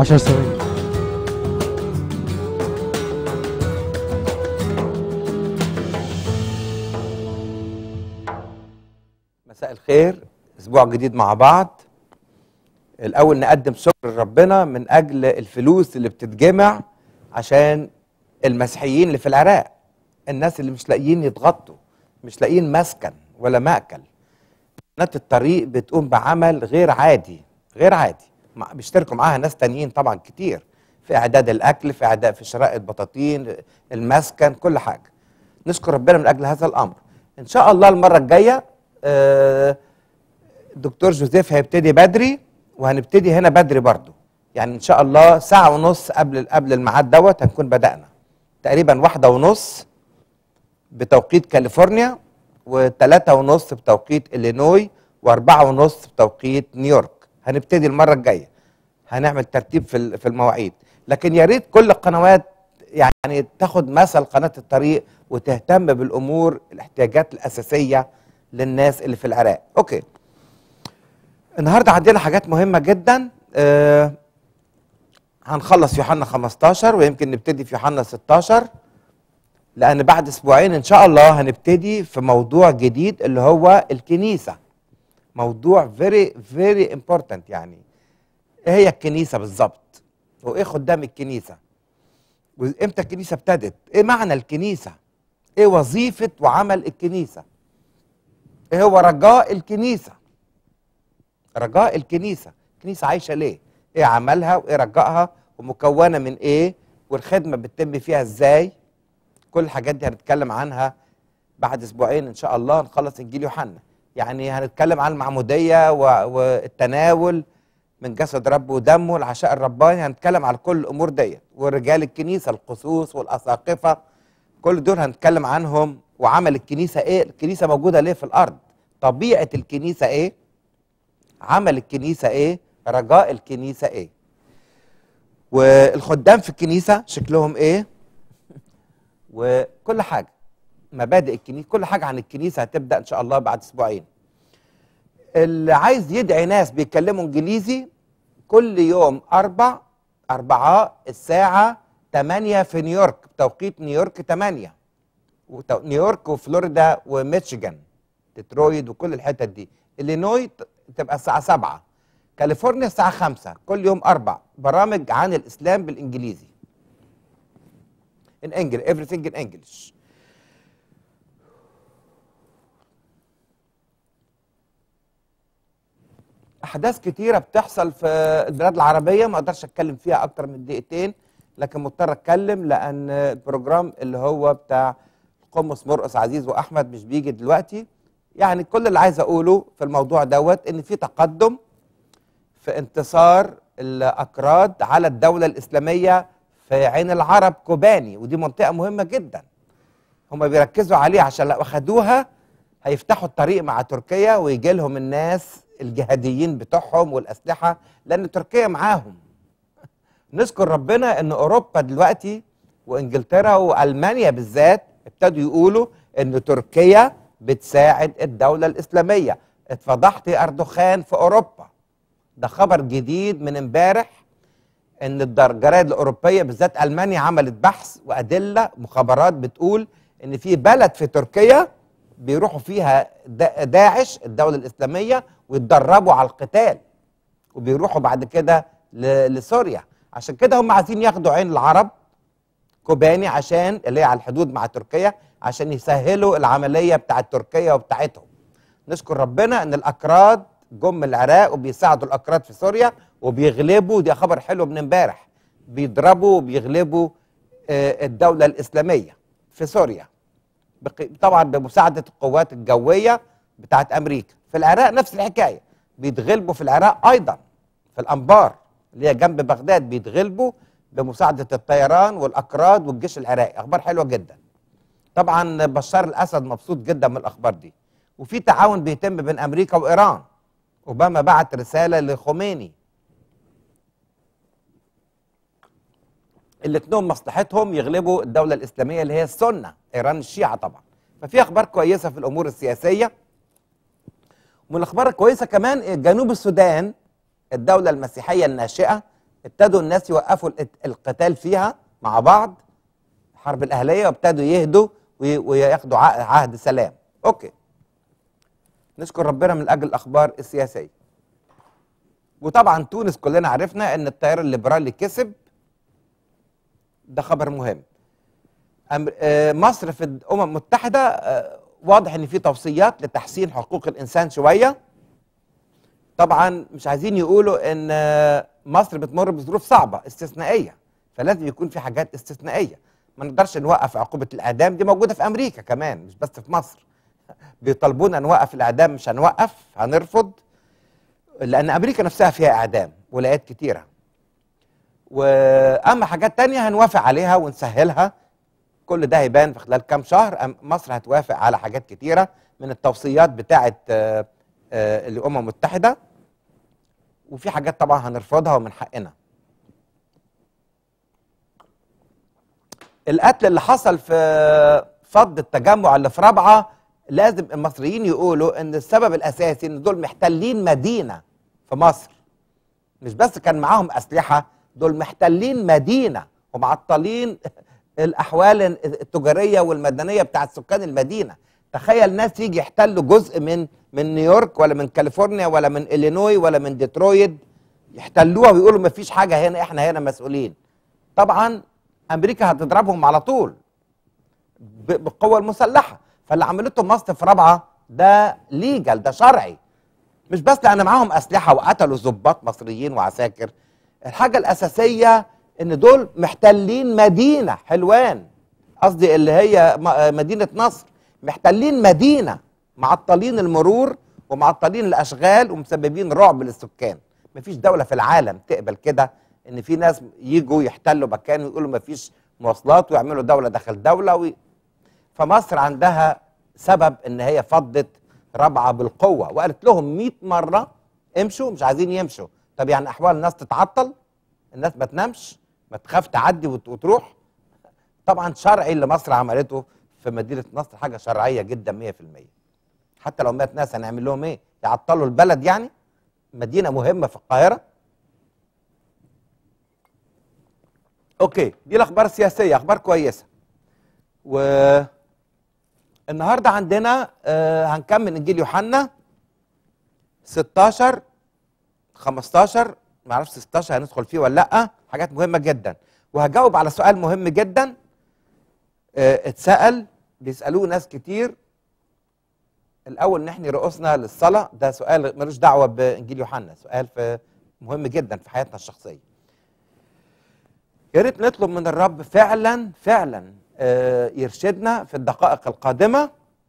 10 ثواني مساء الخير اسبوع جديد مع بعض الاول نقدم شكر لربنا من اجل الفلوس اللي بتتجمع عشان المسيحيين اللي في العراق الناس اللي مش لاقيين يتغطوا مش لاقيين مسكن ولا مأكل قناة الطريق بتقوم بعمل غير عادي غير عادي مع- بيشتركوا معاها ناس تانيين طبعا كتير في اعداد الاكل في اعداد في شراء البطاطين المسكن كل حاجه نشكر ربنا من اجل هذا الامر ان شاء الله المره الجايه آه، دكتور جوزيف هيبتدي بدري وهنبتدي هنا بدري برضو يعني ان شاء الله ساعه ونص قبل قبل الميعاد دوت هنكون بدانا تقريبا واحده ونص بتوقيت كاليفورنيا وثلاثة ونص بتوقيت إلينوي وأربعة ونص بتوقيت نيويورك هنبتدي المرة الجاية هنعمل ترتيب في ال- في المواعيد لكن يا ريت كل القنوات يعني تاخد مثل قناة الطريق وتهتم بالأمور الاحتياجات الأساسية للناس اللي في العراق أوكي النهاردة عندنا حاجات مهمة جدا آه هنخلص يوحنا 15 ويمكن نبتدي في يوحنا 16 لان بعد اسبوعين ان شاء الله هنبتدي في موضوع جديد اللي هو الكنيسه موضوع فيري فيري امبورتنت يعني ايه هي الكنيسه بالظبط وايه خدام الكنيسه وامتى الكنيسه ابتدت ايه معنى الكنيسه ايه وظيفه وعمل الكنيسه ايه هو رجاء الكنيسه رجاء الكنيسه الكنيسه عايشه ليه ايه عملها وايه رجائها ومكونه من ايه والخدمه بتتم فيها ازاي كل الحاجات دي هنتكلم عنها بعد اسبوعين ان شاء الله نخلص انجيل يوحنا يعني هنتكلم عن المعموديه و- والتناول من جسد رب ودمه العشاء الرباني هنتكلم على كل الامور ديت ورجال الكنيسه القصوص والاساقفه كل دول هنتكلم عنهم وعمل الكنيسه ايه الكنيسه موجوده ليه في الارض طبيعه الكنيسه ايه عمل الكنيسه ايه رجاء الكنيسه ايه والخدام في الكنيسه شكلهم ايه وكل حاجه مبادئ الكنيسه كل حاجه عن الكنيسه هتبدا ان شاء الله بعد اسبوعين اللي عايز يدعي ناس بيتكلموا انجليزي كل يوم اربع اربعاء الساعه 8 في نيويورك بتوقيت نيويورك 8 وتو- نيويورك وفلوريدا وميشيغان ديترويت وكل الحتت دي اللينوي ت- تبقى الساعه 7 كاليفورنيا الساعه 5 كل يوم اربع برامج عن الاسلام بالانجليزي in English everything in English احداث كتيره بتحصل في البلاد العربيه ما اقدرش اتكلم فيها اكتر من دقيقتين لكن مضطر اتكلم لان البروجرام اللي هو بتاع قمص مرقص عزيز واحمد مش بيجي دلوقتي يعني كل اللي عايز اقوله في الموضوع دوت ان في تقدم في انتصار الاكراد على الدوله الاسلاميه في عين العرب كوباني ودي منطقه مهمه جدا هم بيركزوا عليه عشان لو اخدوها هيفتحوا الطريق مع تركيا ويجي لهم الناس الجهاديين بتوعهم والاسلحه لان تركيا معاهم نشكر ربنا ان اوروبا دلوقتي وانجلترا والمانيا بالذات ابتدوا يقولوا ان تركيا بتساعد الدوله الاسلاميه اتفضحت يا اردوخان في اوروبا ده خبر جديد من امبارح ان الدر- الجرايد الاوروبيه بالذات المانيا عملت بحث وادله مخابرات بتقول ان في بلد في تركيا بيروحوا فيها دا- داعش الدوله الاسلاميه ويتدربوا على القتال وبيروحوا بعد كده ل- لسوريا عشان كده هم عايزين ياخدوا عين العرب كوباني عشان اللي هي على الحدود مع تركيا عشان يسهلوا العمليه بتاعت تركيا وبتاعتهم نشكر ربنا ان الاكراد جم من العراق وبيساعدوا الاكراد في سوريا وبيغلبوا دي خبر حلو من امبارح بيضربوا وبيغلبوا آه، الدوله الاسلاميه في سوريا بق- طبعا بمساعده القوات الجويه بتاعت امريكا في العراق نفس الحكايه بيتغلبوا في العراق ايضا في الانبار اللي هي جنب بغداد بيتغلبوا بمساعده الطيران والاكراد والجيش العراقي اخبار حلوه جدا طبعا بشار الاسد مبسوط جدا من الاخبار دي وفي تعاون بيتم بين امريكا وايران اوباما بعت رساله لخميني الاثنين مصلحتهم يغلبوا الدوله الاسلاميه اللي هي السنه ايران الشيعه طبعا ففي اخبار كويسه في الامور السياسيه ومن الاخبار الكويسه كمان جنوب السودان الدوله المسيحيه الناشئه ابتدوا الناس يوقفوا القت- القتال فيها مع بعض الحرب الاهليه وابتدوا يهدوا وي- وياخدوا ع- عهد سلام اوكي نشكر ربنا من اجل الاخبار السياسيه وطبعا تونس كلنا عرفنا ان التيار الليبرالي كسب ده خبر مهم أمر- آه، مصر في الامم المتحده آه، واضح ان في توصيات لتحسين حقوق الانسان شويه طبعا مش عايزين يقولوا ان آه، مصر بتمر بظروف صعبه استثنائيه فلازم يكون في حاجات استثنائيه ما نقدرش نوقف عقوبه الاعدام دي موجوده في امريكا كمان مش بس في مصر بيطالبونا نوقف الاعدام مش هنوقف هنرفض لان امريكا نفسها فيها اعدام ولايات كتيره واما حاجات تانية هنوافق عليها ونسهلها كل ده هيبان في خلال كام شهر أم- مصر هتوافق على حاجات كتيره من التوصيات بتاعه آه، آه، الامم المتحده وفي حاجات طبعا هنرفضها ومن حقنا القتل اللي حصل في فض التجمع اللي في رابعه لازم المصريين يقولوا ان السبب الاساسي ان دول محتلين مدينه في مصر مش بس كان معاهم اسلحه دول محتلين مدينه ومعطلين الاحوال التجاريه والمدنيه بتاعت سكان المدينه تخيل ناس يجي يحتلوا جزء من من نيويورك ولا من كاليفورنيا ولا من الينوي ولا من ديترويت يحتلوها ويقولوا ما فيش حاجه هنا احنا هنا مسؤولين طبعا امريكا هتضربهم على طول ب- بالقوه المسلحه فاللي عملته مصر في رابعه ده ليجل ده شرعي مش بس لان معاهم اسلحه وقتلوا ضباط مصريين وعساكر الحاجه الاساسيه ان دول محتلين مدينه حلوان قصدي اللي هي م- مدينه نصر محتلين مدينه معطلين المرور ومعطلين الاشغال ومسببين رعب للسكان مفيش دوله في العالم تقبل كده ان في ناس يجوا يحتلوا مكان ويقولوا مفيش مواصلات ويعملوا دوله داخل دوله وي... فمصر عندها سبب ان هي فضت رابعه بالقوه وقالت لهم 100 مره امشوا مش عايزين يمشوا طب يعني احوال الناس تتعطل الناس ما تنامش ما تخاف تعدي وت- وتروح طبعا شرعي اللي مصر عملته في مدينه نصر حاجه شرعيه جدا 100% حتى لو مات ناس هنعمل لهم ايه يعطلوا البلد يعني مدينه مهمه في القاهره اوكي دي الاخبار السياسيه اخبار كويسه و النهارده عندنا آه هنكمل انجيل يوحنا 16 15 ما اعرفش 16 هندخل فيه ولا لا حاجات مهمه جدا وهجاوب على سؤال مهم جدا آه اتسال بيسالوه ناس كتير الاول نحني رؤوسنا للصلاه ده سؤال ملوش دعوه بانجيل يوحنا سؤال في مهم جدا في حياتنا الشخصيه يا ريت نطلب من الرب فعلا فعلا آه، يرشدنا في الدقائق القادمه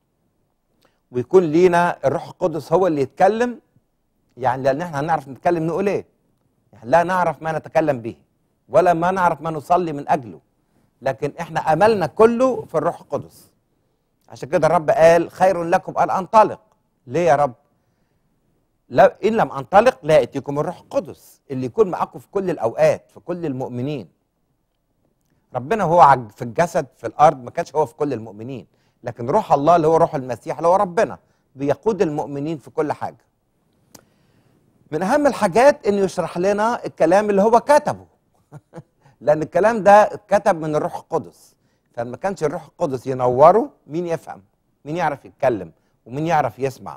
ويكون لينا الروح القدس هو اللي يتكلم يعني لان احنا هنعرف نتكلم نقول ايه يعني لا نعرف ما نتكلم به ولا ما نعرف ما نصلي من اجله لكن احنا املنا كله في الروح القدس عشان كده الرب قال خير لكم ان انطلق ليه يا رب لا ان لم انطلق لا ياتيكم الروح القدس اللي يكون معاكم في كل الاوقات في كل المؤمنين ربنا هو عج- في الجسد في الارض ما كانش هو في كل المؤمنين لكن روح الله اللي هو روح المسيح اللي هو ربنا بيقود المؤمنين في كل حاجه من اهم الحاجات انه يشرح لنا الكلام اللي هو كتبه لان الكلام ده اتكتب من الروح القدس فما كانش الروح القدس ينوره مين يفهم مين يعرف يتكلم ومين يعرف يسمع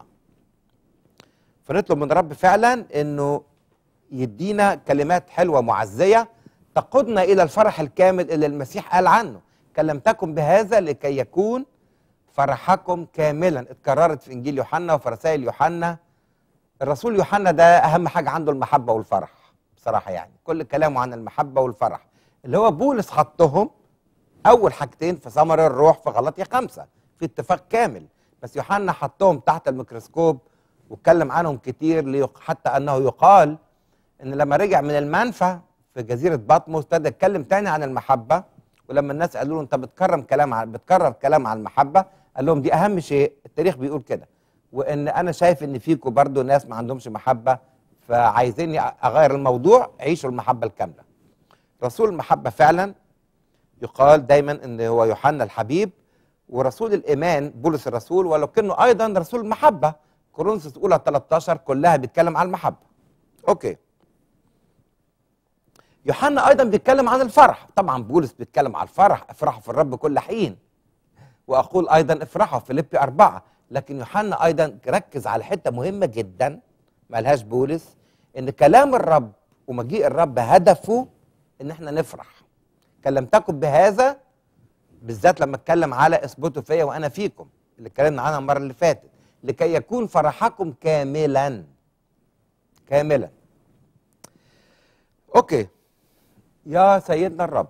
فنطلب من رب فعلا انه يدينا كلمات حلوه معزيه تقودنا الى الفرح الكامل اللي المسيح قال عنه كلمتكم بهذا لكي يكون فرحكم كاملا اتكررت في انجيل يوحنا وفي رسائل يوحنا الرسول يوحنا ده اهم حاجه عنده المحبه والفرح بصراحه يعني كل كلامه عن المحبه والفرح اللي هو بولس حطهم اول حاجتين في ثمر الروح في غلطية خمسة في اتفاق كامل بس يوحنا حطهم تحت الميكروسكوب واتكلم عنهم كتير ليق- حتى انه يقال ان لما رجع من المنفى في جزيره بطمس ابتدى يتكلم تاني عن المحبه ولما الناس قالوا له انت بتكرم كلام عن بتكرر كلام عن المحبه قال لهم دي اهم شيء التاريخ بيقول كده وان انا شايف ان فيكم برضو ناس ما عندهمش محبه فعايزيني اغير الموضوع عيشوا المحبه الكامله رسول المحبه فعلا يقال دايما ان هو يوحنا الحبيب ورسول الايمان بولس الرسول ولكنه ايضا رسول المحبه كورنثوس الاولى 13 كلها بيتكلم عن المحبه اوكي يوحنا ايضا بيتكلم عن الفرح طبعا بولس بيتكلم عن الفرح افرحوا في الرب كل حين واقول ايضا افرحوا فيليبي أربعة لكن يوحنا ايضا ركز على حته مهمه جدا ما لهاش بولس ان كلام الرب ومجيء الرب هدفه ان احنا نفرح كلمتكم بهذا بالذات لما اتكلم على اثبتوا فيا وانا فيكم اللي اتكلمنا عنها المره اللي فاتت لكي يكون فرحكم كاملا كاملا اوكي يا سيدنا الرب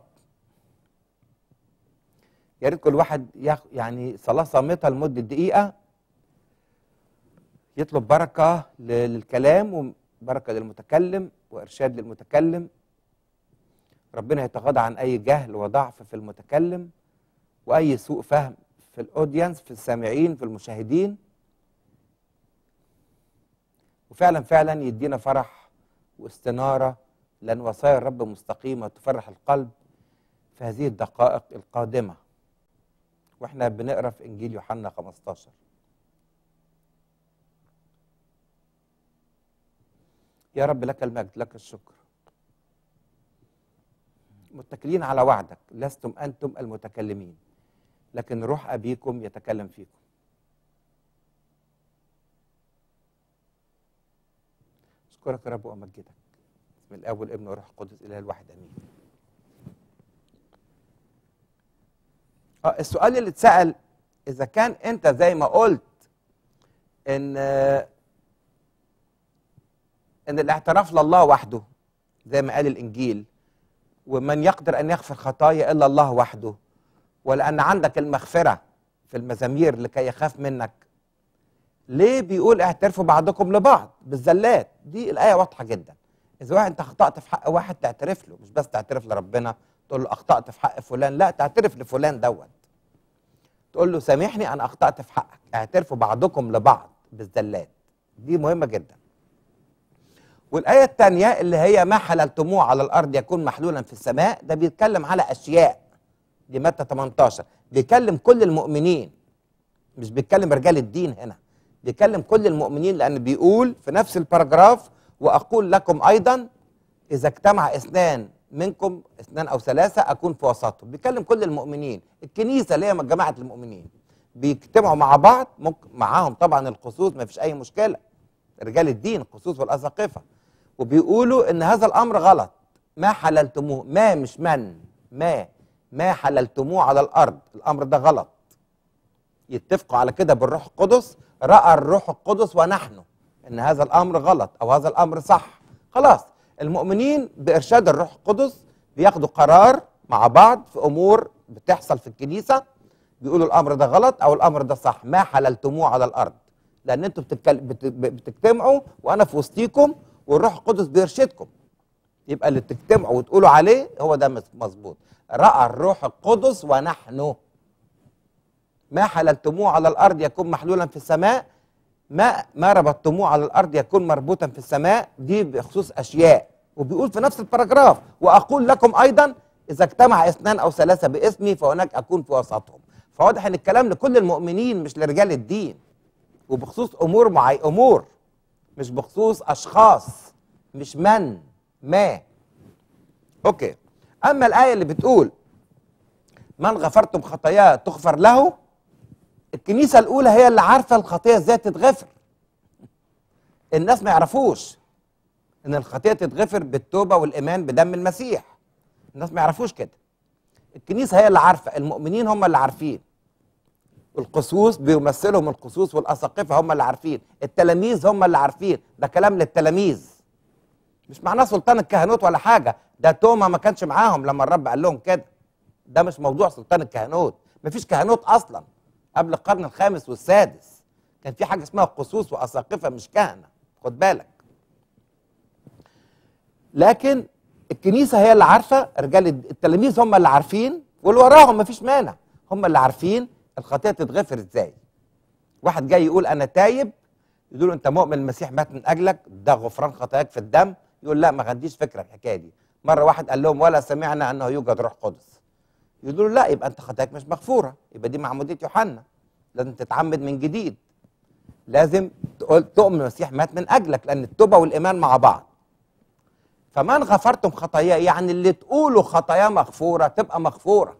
يا ريت كل واحد ياخ يعني صلاه صامته لمده دقيقه يطلب بركه ل- للكلام وبركه للمتكلم وارشاد للمتكلم ربنا يتغاضى عن اي جهل وضعف في المتكلم واي سوء فهم في الاودينس في السامعين في المشاهدين وفعلا فعلا يدينا فرح واستناره لان وصايا الرب مستقيمه تفرح القلب في هذه الدقائق القادمه واحنا بنقرا في انجيل يوحنا 15 يا رب لك المجد لك الشكر متكلين على وعدك لستم انتم المتكلمين لكن روح ابيكم يتكلم فيكم اشكرك يا رب وامجدك بسم الاب والابن والروح القدس اله الواحد امين اه السؤال اللي اتسال اذا كان انت زي ما قلت ان ان الاعتراف لله وحده زي ما قال الانجيل ومن يقدر ان يغفر خطايا الا الله وحده ولان عندك المغفره في المزامير لكي يخاف منك ليه بيقول اعترفوا بعضكم لبعض بالزلات دي الايه واضحه جدا اذا واحد انت اخطات في حق واحد تعترف له مش بس تعترف لربنا تقول له اخطات في حق فلان لا تعترف لفلان دوت تقول له سامحني انا اخطات في حقك اعترفوا بعضكم لبعض بالزلات دي مهمه جدا والآية الثانية اللي هي ما حللتموه على الأرض يكون محلولا في السماء ده بيتكلم على أشياء دي متى 18 بيكلم كل المؤمنين مش بيتكلم رجال الدين هنا بيكلم كل المؤمنين لأن بيقول في نفس الباراجراف وأقول لكم أيضا إذا اجتمع اثنان منكم اثنان أو ثلاثة أكون في وسطهم بيكلم كل المؤمنين الكنيسة اللي هي جماعة المؤمنين بيجتمعوا مع بعض ممكن معاهم طبعا الخصوص ما فيش أي مشكلة رجال الدين الخصوص والأساقفة وبيقولوا ان هذا الامر غلط ما حللتموه ما مش من ما ما حللتموه على الارض الامر ده غلط يتفقوا على كده بالروح القدس راى الروح القدس ونحن ان هذا الامر غلط او هذا الامر صح خلاص المؤمنين بارشاد الروح القدس بياخدوا قرار مع بعض في امور بتحصل في الكنيسه بيقولوا الامر ده غلط او الامر ده صح ما حللتموه على الارض لان انتوا بتتكل... بت... بتجتمعوا وانا في وسطيكم والروح القدس بيرشدكم يبقى اللي تجتمعوا وتقولوا عليه هو ده مظبوط راى الروح القدس ونحن ما حللتموه على الارض يكون محلولا في السماء ما ما ربطتموه على الارض يكون مربوطا في السماء دي بخصوص اشياء وبيقول في نفس الباراجراف واقول لكم ايضا اذا اجتمع اثنان او ثلاثه باسمي فهناك اكون في وسطهم فواضح ان الكلام لكل المؤمنين مش لرجال الدين وبخصوص امور معي امور مش بخصوص اشخاص مش من ما اوكي اما الايه اللي بتقول من غفرتم خطاياه تغفر له الكنيسه الاولى هي اللي عارفه الخطيه ازاي تتغفر الناس ما يعرفوش ان الخطيه تتغفر بالتوبه والايمان بدم المسيح الناس ما يعرفوش كده الكنيسه هي اللي عارفه المؤمنين هم اللي عارفين القصوص بيمثلهم القصوص والاساقفه هم اللي عارفين التلاميذ هم اللي عارفين ده كلام للتلاميذ مش معناه سلطان الكهنوت ولا حاجه ده توما ما كانش معاهم لما الرب قال لهم كده ده مش موضوع سلطان الكهنوت مفيش كهنوت اصلا قبل القرن الخامس والسادس كان في حاجه اسمها قصوص واساقفه مش كهنه خد بالك لكن الكنيسه هي اللي عارفه رجال التلاميذ هم اللي عارفين واللي وراهم مفيش مانع هم اللي عارفين الخطيه تتغفر ازاي واحد جاي يقول انا تايب يقول له انت مؤمن المسيح مات من اجلك ده غفران خطاياك في الدم يقول لا ما عنديش فكره الحكايه دي مره واحد قال لهم ولا سمعنا انه يوجد روح قدس يقولوا له لا يبقى انت خطاياك مش مغفوره يبقى دي معموديه يوحنا لازم تتعمد من جديد لازم تقول تؤمن المسيح مات من اجلك لان التوبه والايمان مع بعض فمن غفرتم خطاياه يعني اللي تقولوا خطاياه مغفوره تبقى مغفوره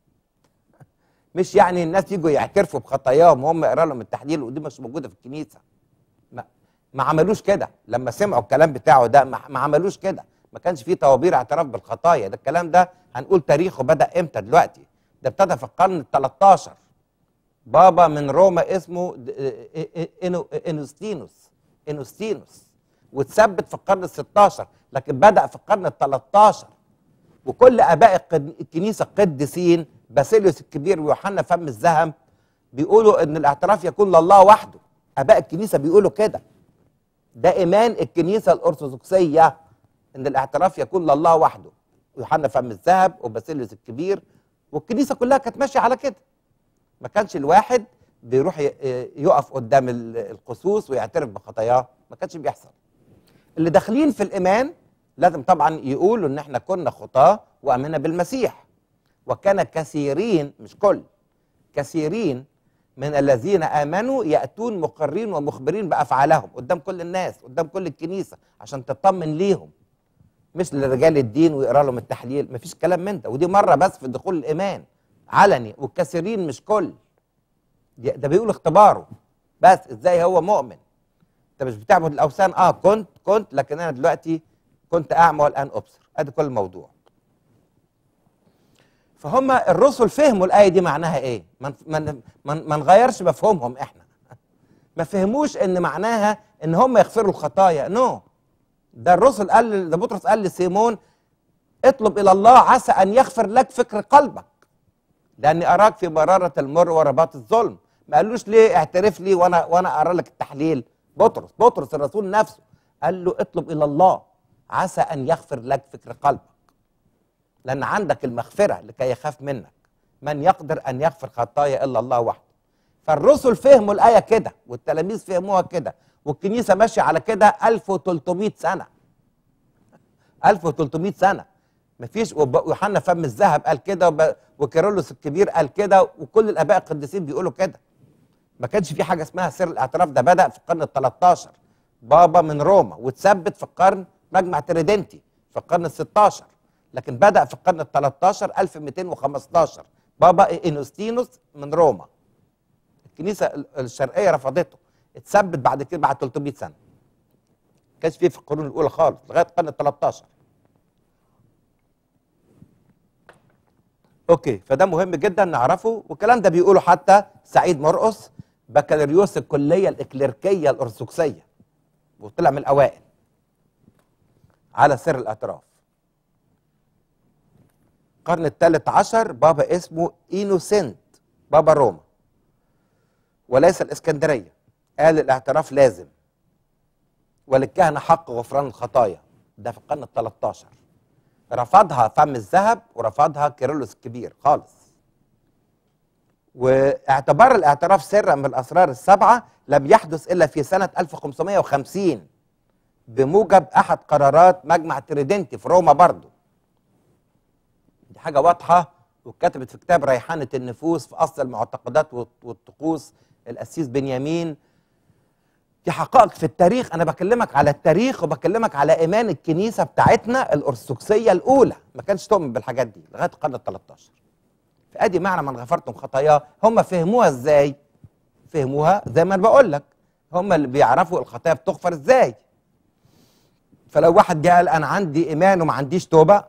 مش يعني الناس يجوا يعترفوا بخطاياهم وهم يقرا لهم التحليل ودي مش موجوده في الكنيسه ما, ما عملوش كده لما سمعوا الكلام بتاعه ده ما, ما عملوش كده ما كانش فيه طوابير اعتراف بالخطايا ده الكلام ده هنقول تاريخه بدا امتى دلوقتي ده ابتدى في القرن ال 13 بابا من روما اسمه د- إ- إ- إنو- انوستينوس انوستينوس واتثبت في القرن ال 16 لكن بدا في القرن ال 13 وكل اباء القد- الكنيسه القديسين باسيليوس الكبير ويوحنا فم الذهب بيقولوا ان الاعتراف يكون لله وحده اباء الكنيسه بيقولوا كده ده ايمان الكنيسه الارثوذكسيه ان الاعتراف يكون لله وحده يوحنا فم الذهب وباسيليوس الكبير والكنيسه كلها كانت ماشيه على كده ما كانش الواحد بيروح ي- يقف قدام ال- القصوص ويعترف بخطاياه ما كانش بيحصل اللي داخلين في الايمان لازم طبعا يقولوا ان احنا كنا خطاه وامنا بالمسيح وكان كثيرين مش كل كثيرين من الذين امنوا ياتون مقرين ومخبرين بافعالهم قدام كل الناس قدام كل الكنيسه عشان تطمن ليهم مش لرجال الدين ويقرا لهم التحليل مفيش كلام من ده ودي مره بس في دخول الايمان علني والكثيرين مش كل دي- ده بيقول اختباره بس ازاي هو مؤمن انت مش بتعبد الاوثان اه كنت كنت لكن انا دلوقتي كنت اعمى والان ابصر ادي كل الموضوع فهم الرسل فهموا الايه دي معناها ايه ما ما ما ما نغيرش مفهومهم احنا ما فهموش ان معناها ان هم يغفروا الخطايا نو no. ده الرسل قال ده بطرس قال لسيمون اطلب الى الله عسى ان يغفر لك فكر قلبك لاني اراك في مراره المر ورباط الظلم ما قالوش ليه اعترف لي وانا وانا اقرا لك التحليل بطرس بطرس الرسول نفسه قال له اطلب الى الله عسى ان يغفر لك فكر قلبك لان عندك المغفره لكي يخاف منك من يقدر ان يغفر خطايا الا الله وحده فالرسل فهموا الايه كده والتلاميذ فهموها كده والكنيسه ماشيه على كده 1300 سنه 1300 سنه مفيش وب- ويوحنا فم الذهب قال كده وب- وكيرلس الكبير قال كده وكل الاباء القديسين بيقولوا كده ما كانش في حاجه اسمها سر الاعتراف ده بدا في القرن ال 13 بابا من روما واتثبت في القرن مجمع تريدنتي في القرن ال 16 لكن بدا في القرن ال 13 1215 بابا انوستينوس من روما الكنيسه ال- الشرقيه رفضته اتثبت بعد كده بعد 300 سنه ما كانش فيه في القرون الاولى خالص لغايه القرن ال 13 اوكي فده مهم جدا نعرفه والكلام ده بيقوله حتى سعيد مرقص بكالوريوس الكليه الاكليركيه الارثوذكسيه وطلع من الاوائل على سر الاعتراف القرن الثالث عشر بابا اسمه اينوسنت بابا روما وليس الاسكندريه قال الاعتراف لازم وللكهنه حق غفران الخطايا ده في القرن ال 13 رفضها فم الذهب ورفضها كيرلس الكبير خالص واعتبار الاعتراف سرا من الاسرار السبعه لم يحدث الا في سنه 1550 بموجب احد قرارات مجمع تريدنتي في روما برضه دي حاجه واضحه واتكتبت في كتاب ريحانه النفوس في اصل المعتقدات والط- والطقوس القسيس بنيامين دي حقائق في التاريخ انا بكلمك على التاريخ وبكلمك على ايمان الكنيسه بتاعتنا الارثوذكسيه الاولى ما كانش تؤمن بالحاجات دي لغايه القرن ال 13 فادي معنى من غفرتم خطاياه هم فهموها ازاي فهموها زي ما انا بقول لك هم اللي بيعرفوا الخطايا بتغفر ازاي فلو واحد جه قال انا عندي ايمان وما عنديش توبه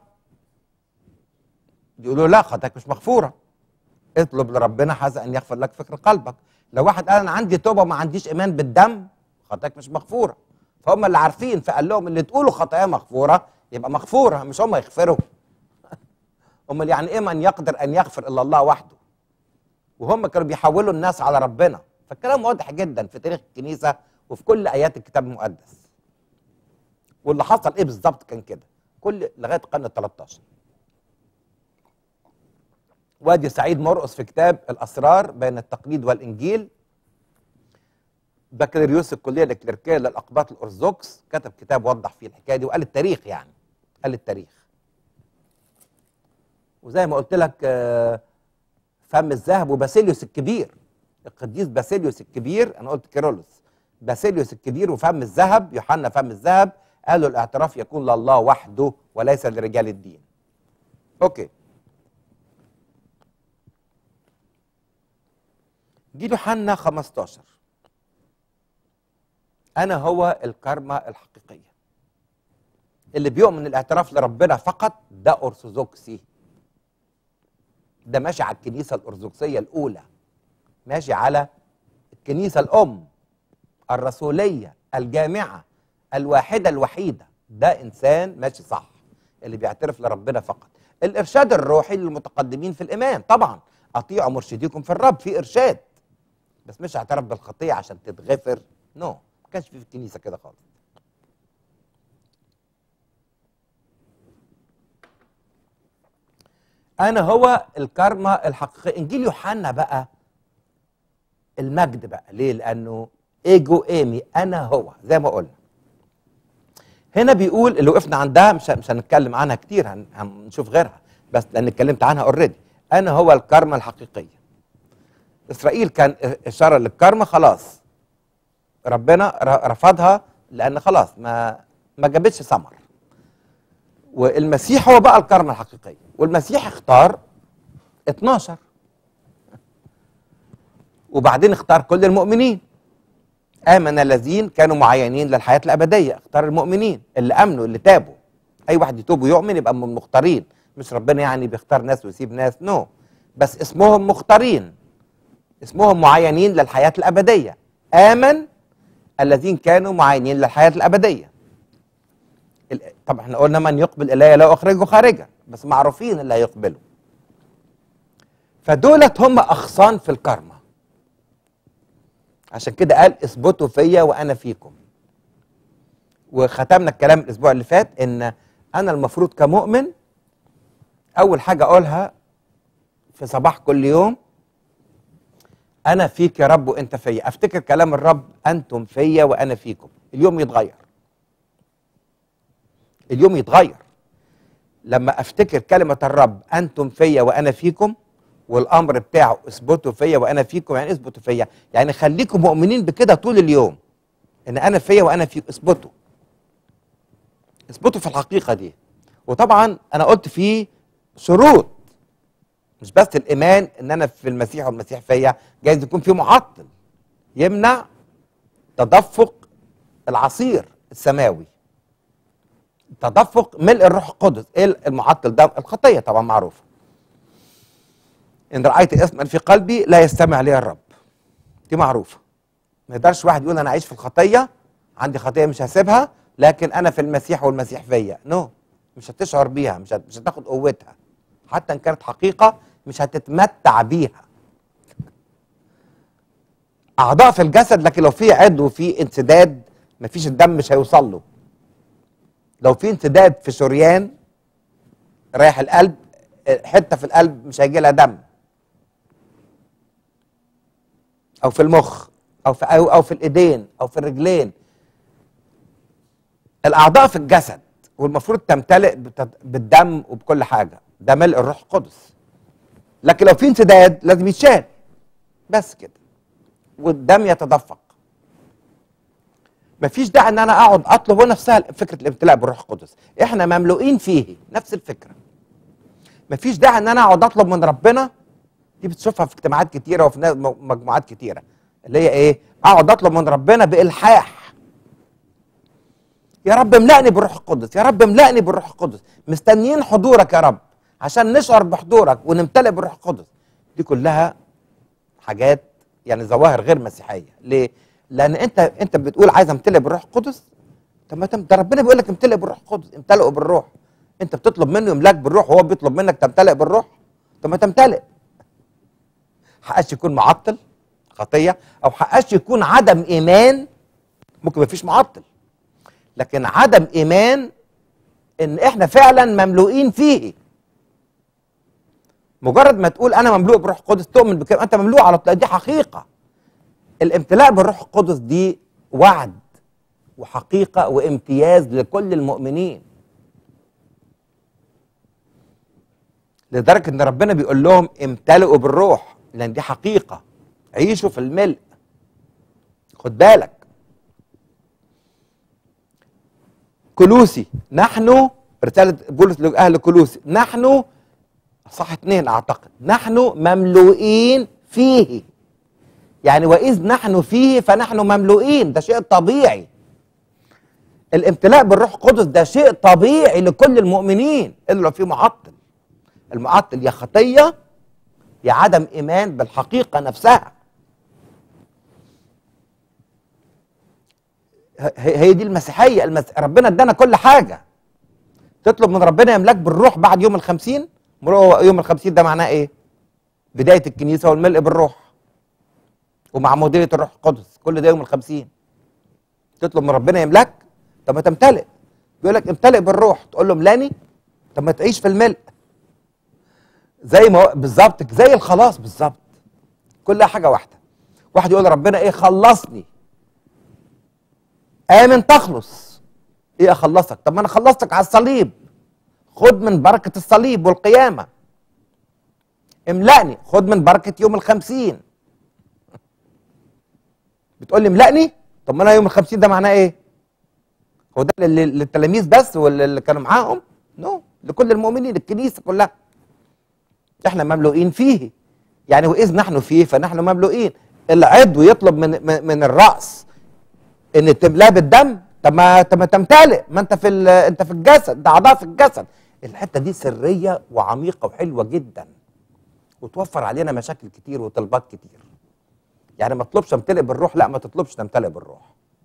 يقولوا لا خطاياك مش مغفوره اطلب لربنا حتى ان يغفر لك فكر قلبك لو واحد قال انا عندي توبه وما عنديش ايمان بالدم خطاياك مش مغفوره فهم اللي عارفين فقال لهم اللي تقولوا خطايا مغفوره يبقى مغفوره مش هم يغفروا امال يعني ايه من يقدر ان يغفر الا الله وحده وهم كانوا بيحولوا الناس على ربنا فالكلام واضح جدا في تاريخ الكنيسه وفي كل ايات الكتاب المقدس واللي حصل ايه بالظبط كان كده كل لغايه القرن ال 13 وادي سعيد مرقص في كتاب الاسرار بين التقليد والانجيل بكالوريوس الكليه الاكليركيه للاقباط الارثوذكس كتب كتاب وضح فيه الحكايه دي وقال التاريخ يعني قال التاريخ وزي ما قلت لك آه، فم الذهب وباسيليوس الكبير القديس باسيليوس الكبير انا قلت كيرلس باسيليوس الكبير وفم الذهب يوحنا فم الذهب قالوا الاعتراف يكون لله وحده وليس لرجال الدين اوكي جيل يوحنا 15 انا هو الكرمة الحقيقية اللي بيؤمن الاعتراف لربنا فقط ده ارثوذكسي ده ماشي على الكنيسة الارثوذكسية الاولى ماشي على الكنيسة الام الرسولية الجامعة الواحدة الوحيدة ده انسان ماشي صح اللي بيعترف لربنا فقط الارشاد الروحي للمتقدمين في الايمان طبعا اطيعوا مرشديكم في الرب في ارشاد بس مش اعترف بالخطيه عشان تتغفر نو no. ما كانش في في الكنيسه كده خالص انا هو الكارما الحقيقي انجيل يوحنا بقى المجد بقى ليه لانه ايجو ايمي انا هو زي ما قلنا هنا بيقول اللي وقفنا عندها مش مش هنتكلم عنها كتير هن- هنشوف غيرها بس لان اتكلمت عنها اوريدي انا هو الكارما الحقيقيه اسرائيل كان اشاره للكارما خلاص ربنا ر- رفضها لان خلاص ما ما جابتش ثمر والمسيح هو بقى الكارما الحقيقيه والمسيح اختار 12 وبعدين اختار كل المؤمنين آمن الذين كانوا معينين للحياة الأبدية اختار المؤمنين اللي أمنوا اللي تابوا أي واحد يتوب ويؤمن يبقى من المختارين مش ربنا يعني بيختار ناس ويسيب ناس نو no. بس اسمهم مختارين اسمهم معينين للحياة الأبدية آمن الذين كانوا معينين للحياة الأبدية ال- طبعا احنا قلنا من يقبل إلي لا أخرجه خارجا بس معروفين اللي هيقبلوا فدولت هم أغصان في الكرمة عشان كده قال اثبتوا فيا وانا فيكم وختمنا الكلام الاسبوع اللي فات ان انا المفروض كمؤمن اول حاجه اقولها في صباح كل يوم انا فيك يا رب وانت فيا افتكر كلام الرب انتم فيا وانا فيكم اليوم يتغير اليوم يتغير لما افتكر كلمه الرب انتم فيا وانا فيكم والامر بتاعه اثبتوا فيا وانا فيكم يعني اثبتوا فيا يعني خليكم مؤمنين بكده طول اليوم ان انا فيا وانا فيكم اثبتوا اثبتوا في الحقيقه دي وطبعا انا قلت في شروط مش بس الايمان ان انا في المسيح والمسيح فيا جايز يكون في معطل يمنع تدفق العصير السماوي تدفق ملء الروح القدس ايه المعطل ده الخطيه طبعا معروفه ان رايت اثما في قلبي لا يستمع لي الرب دي معروفه ما يقدرش واحد يقول انا عايش في الخطيه عندي خطيه مش هسيبها لكن انا في المسيح والمسيح فيا نو no. مش هتشعر بيها مش هت- مش هتاخد قوتها حتى ان كانت حقيقه مش هتتمتع بيها اعضاء في الجسد لكن لو في عضو وفي انسداد مفيش الدم مش هيوصل له لو في انسداد في شريان رايح القلب حته في القلب مش هيجي لها دم او في المخ او في او, أو في الايدين او في الرجلين الاعضاء في الجسد والمفروض تمتلئ بت- بالدم وبكل حاجه ده ملء الروح القدس لكن لو في انسداد لازم يتشال بس كده والدم يتدفق مفيش داعي ان انا اقعد اطلب ونفسها فكره الامتلاء بالروح القدس احنا مملوئين فيه نفس الفكره مفيش داعي ان انا اقعد اطلب من ربنا دي بتشوفها في اجتماعات كتيره وفي ناس- مجموعات كتيره اللي هي ايه اقعد اطلب من ربنا بالحاح يا رب املأني بالروح القدس يا رب املأني بالروح القدس مستنيين حضورك يا رب عشان نشعر بحضورك ونمتلئ بالروح القدس دي كلها حاجات يعني ظواهر غير مسيحيه ليه لان انت انت بتقول عايز امتلئ بالروح القدس طب ما تم- ده ربنا بيقول لك امتلئ بالروح القدس امتلئوا بالروح انت بتطلب منه يملاك بالروح وهو بيطلب منك تمتلئ بالروح طب ما تمتلئ حقش يكون معطل خطيه او حقش يكون عدم ايمان ممكن ما فيش معطل لكن عدم ايمان ان احنا فعلا مملوئين فيه مجرد ما تقول انا مملوء بالروح القدس تؤمن بكده انت مملوء على طول دي حقيقه الامتلاء بالروح القدس دي وعد وحقيقه وامتياز لكل المؤمنين لدرجه ان ربنا بيقول لهم امتلئوا بالروح لان دي حقيقه عيشوا في الملء خد بالك كلوسي نحن رسالة بولس لأهل كلوسي نحن صح اتنين أعتقد نحن مملوئين فيه يعني وإذ نحن فيه فنحن مملوئين ده شيء طبيعي الامتلاء بالروح القدس ده شيء طبيعي لكل المؤمنين إلا لو في معطل المعطل يا خطية يا عدم إيمان بالحقيقة نفسها ه- هي دي المسيحية المس... ربنا ادانا كل حاجة تطلب من ربنا يملاك بالروح بعد يوم الخمسين أمال هو يوم الخمسين ده معناه ايه بداية الكنيسة والملء بالروح ومعمودية الروح القدس كل ده يوم الخمسين تطلب من ربنا يملاك طب ما تمتلئ بيقول لك امتلئ بالروح تقول له ملاني طب ما تعيش في الملء زي ما هو بالظبط زي الخلاص بالظبط كلها حاجة واحدة واحد يقول لربنا ايه خلصني آمن تخلص ايه اخلصك طب ما انا خلصتك على الصليب خد من بركة الصليب والقيامة املأني خد من بركة يوم الخمسين بتقول لي املأني طب ما انا يوم الخمسين ده معناه ايه هو ده لل- للتلاميذ بس ولا اللي كانوا معاهم نو لكل المؤمنين الكنيسة كلها احنا مملوئين فيه يعني واذ نحن فيه فنحن مملوئين العضو يطلب من من, من الراس ان تملاه بالدم طب ما طب ما تمتلئ ما انت في ال- انت في الجسد ده اعضاء في الجسد الحته دي سريه وعميقه وحلوه جدا وتوفر علينا مشاكل كتير وطلبات كتير يعني ما تطلبش امتلئ بالروح لا ما تطلبش تمتلئ بالروح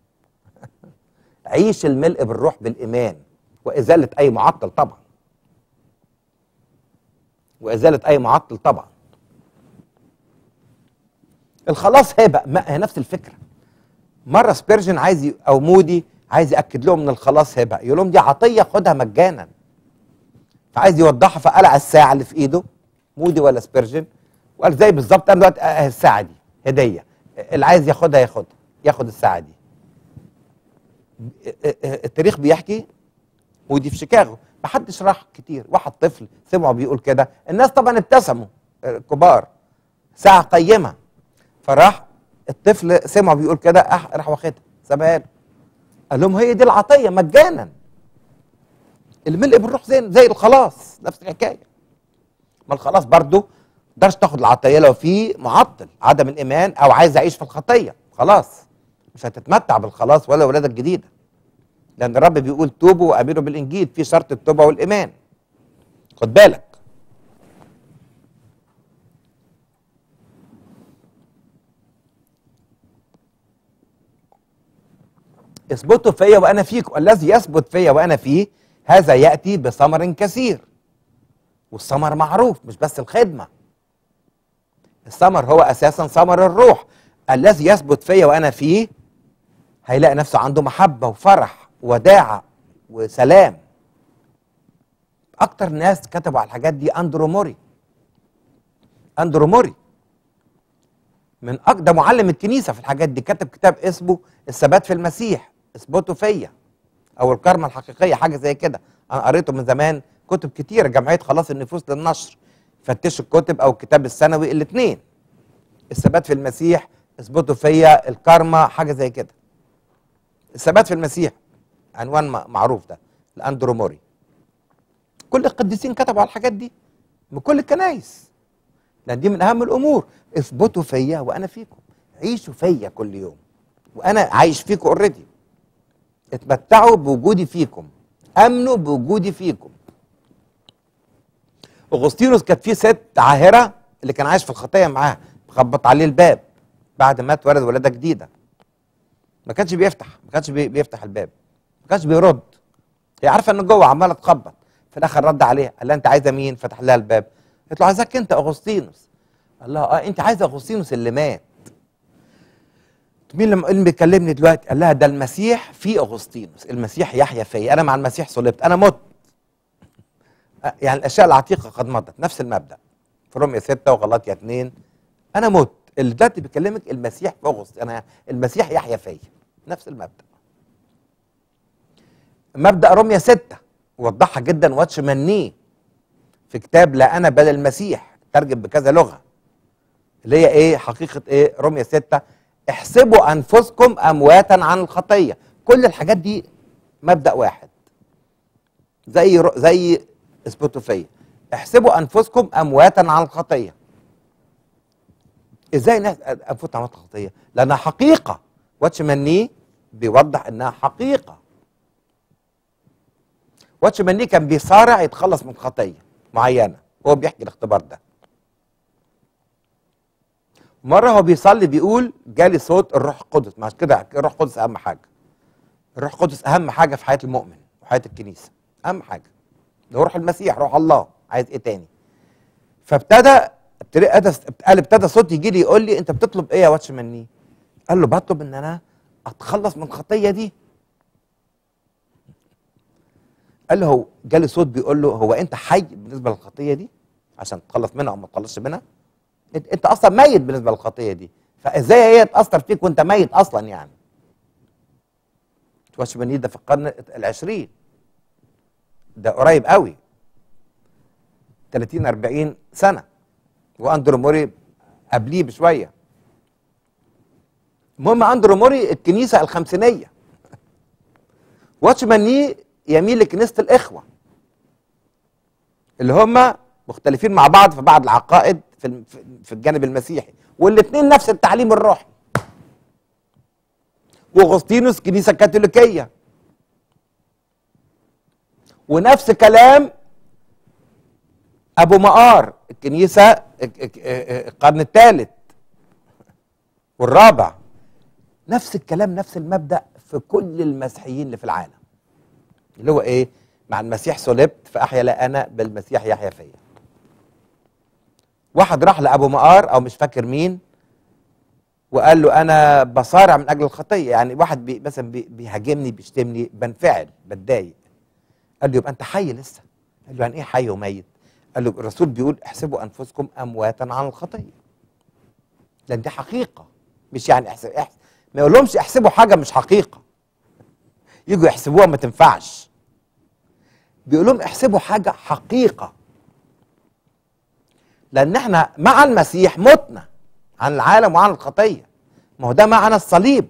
عيش الملء بالروح بالايمان وازاله اي معطل طبعا وازاله اي معطل طبعا الخلاص هبه ما هي نفس الفكره مره سبيرجن عايز ي- او مودي عايز ياكد لهم ان الخلاص هبه يقول لهم دي عطيه خدها مجانا فعايز يوضحها فقلع الساعه اللي في ايده مودي ولا سبيرجن وقال زي بالظبط انا دلوقتي آه، الساعه دي هديه اللي عايز ياخدها ياخدها ياخد الساعه دي آه، آه، التاريخ بيحكي ودي في شيكاغو محدش راح كتير واحد طفل سمعه بيقول كده الناس طبعا ابتسموا آه، كبار ساعة قيمة فراح الطفل سمعه بيقول كده أح- راح واخدها سابها له قال لهم هي دي العطية مجانا الملء بالروح زي زي الخلاص نفس الحكاية ما الخلاص برضو تقدرش تاخد العطية لو في معطل عدم الإيمان أو عايز أعيش في الخطية خلاص مش هتتمتع بالخلاص ولا ولادة جديدة لان الرب بيقول توبوا وامنوا بالانجيل في شرط التوبه والايمان خد بالك اثبتوا فيا وانا فيكم الذي يثبت فيا وانا فيه هذا ياتي بثمر كثير والثمر معروف مش بس الخدمه الثمر هو اساسا ثمر الروح الذي يثبت فيا وانا فيه هيلاقي نفسه عنده محبة وفرح وداعة وسلام أكتر ناس كتبوا على الحاجات دي أندرو موري أندرو موري من أك... ده معلم الكنيسة في الحاجات دي كتب كتاب اسمه الثبات في المسيح اثبتوا فيا أو الكرمة الحقيقية حاجة زي كده أنا قريته من زمان كتب كتيرة جمعية خلاص النفوس للنشر فتشوا الكتب أو الكتاب السنوي الاثنين الثبات في المسيح اثبتوا فيا الكرمة حاجة زي كده الثبات في المسيح عنوان م- معروف ده لاندرو موري كل القديسين كتبوا على الحاجات دي من كل الكنايس لان دي من اهم الامور اثبتوا فيا وانا فيكم عيشوا فيا كل يوم وانا عايش فيكم اوريدي اتمتعوا بوجودي فيكم امنوا بوجودي فيكم اغسطينوس كانت في ست عاهره اللي كان عايش في الخطيه معاها خبط عليه الباب بعد ما اتولد ولاده جديده ما كانش بيفتح ما كانش بي- بيفتح الباب ما كانش بيرد هي عارفه ان جوه عماله تخبط في الاخر رد عليها قال لها انت عايزه مين فتح لها الباب قالت له عايزاك انت اغسطينوس قال لها اه انت عايزه اغسطينوس اللي مات مين اللي اللي بيكلمني دلوقتي قال لها ده المسيح في اغسطينوس المسيح يحيى فيا انا مع المسيح صلبت انا مت آه، يعني الاشياء العتيقه قد مضت نفس المبدا في رومية 6 وغلاطيا 2 انا مت اللي دلوقتي بيكلمك المسيح في اغسط انا المسيح يحيى فيا نفس المبدا مبدا رومية 6 وضحها جدا واتش منيه في كتاب لا انا بل المسيح ترجم بكذا لغه اللي هي ايه حقيقه ايه رومية 6 احسبوا انفسكم امواتا عن الخطيه كل الحاجات دي مبدا واحد زي ر- زي سبوتوفيه احسبوا انفسكم امواتا عن الخطيه ازاي نحسب انفسنا عن الخطيه لانها حقيقه واتشماني بيوضح انها حقيقه واتشماني كان بيصارع يتخلص من خطيه معينه هو بيحكي الاختبار ده مره هو بيصلي بيقول جالي صوت الروح القدس مع كده الروح القدس اهم حاجه الروح القدس اهم حاجه في حياه المؤمن وحياه الكنيسه اهم حاجه ده هو روح المسيح روح الله عايز ايه تاني فابتدى ابتدى قال ابتدى صوت يجي لي يقول لي انت بتطلب ايه يا واتش مني قال له بطلب ان انا اتخلص من الخطيه دي قال له هو جالي صوت بيقول له هو انت حي بالنسبه للخطيه دي عشان تتخلص منها او ما تتخلصش منها انت, انت اصلا ميت بالنسبه للخطيه دي فازاي هي تاثر فيك وانت ميت اصلا يعني واشماني ده في القرن العشرين ده قريب قوي 30 40 سنه واندرو موري قبليه بشويه المهم اندرو موري الكنيسه الخمسينيه واتشماني يميل لكنيسه الاخوه اللي هم مختلفين مع بعض في بعض العقائد في الم- في- في الجانب المسيحي والاثنين نفس التعليم الروحي واغسطينوس كنيسه كاثوليكيه ونفس كلام ابو مقار الكنيسه القرن الثالث والرابع نفس الكلام نفس المبدا في كل المسيحيين اللي في العالم اللي هو ايه مع المسيح صلبت فاحيا لا انا بل المسيح يحيا فيا واحد راح لابو مقار او مش فاكر مين وقال له انا بصارع من اجل الخطيه يعني واحد بي مثلا بي بيهاجمني بيشتمني بنفعل بتضايق قال له يبقى انت حي لسه قال له يعني ايه حي وميت قال له الرسول بيقول احسبوا انفسكم امواتا عن الخطيه لان دي حقيقه مش يعني احسب احسب ما يقولهمش احسبوا حاجه مش حقيقه يجوا يحسبوها ما تنفعش بيقول لهم احسبوا حاجه حقيقه لان احنا مع المسيح متنا عن العالم وعن الخطيه ما هو ده معنى الصليب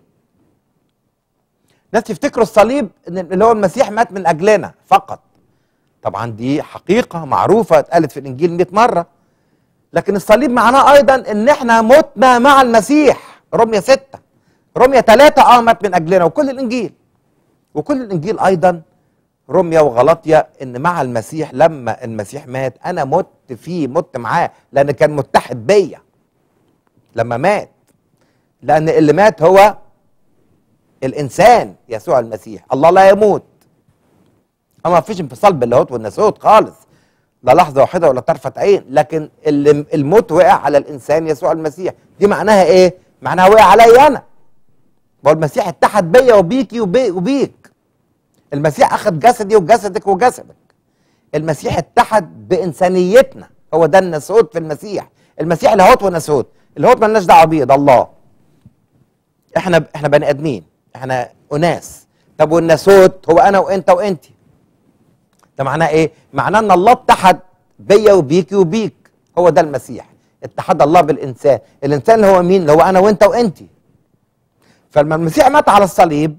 ناس يفتكروا الصليب ان اللي هو المسيح مات من اجلنا فقط طبعا دي حقيقه معروفه اتقالت في الانجيل 100 مره لكن الصليب معناه ايضا ان احنا متنا مع المسيح رمية ستة رمية ثلاثة اه مات من اجلنا وكل الانجيل وكل الانجيل ايضا رمية وغلطية ان مع المسيح لما المسيح مات انا مت فيه مت معاه لان كان متحد بيا لما مات لان اللي مات هو الانسان يسوع المسيح الله لا يموت اما فيش انفصال باللاهوت والناسوت خالص لا لحظه واحده ولا طرفه عين لكن اللي الموت وقع على الانسان يسوع المسيح دي معناها ايه معناها وقع عليا انا ما هو المسيح اتحد بيا وبيكي وبي وبيك المسيح اخذ جسدي وجسدك وجسدك المسيح اتحد بانسانيتنا هو ده الناسوت في المسيح المسيح لاهوت وناسوت اللاهوت مالناش دعوه بيه ده الله احنا احنا بني ادمين احنا اناس طب والناسوت هو انا وانت وانت ده معناه ايه معناه ان الله اتحد بيا وبيكي وبيك هو ده المسيح اتحد الله بالانسان الانسان اللي هو مين اللي هو انا وانت وانت فلما المسيح مات على الصليب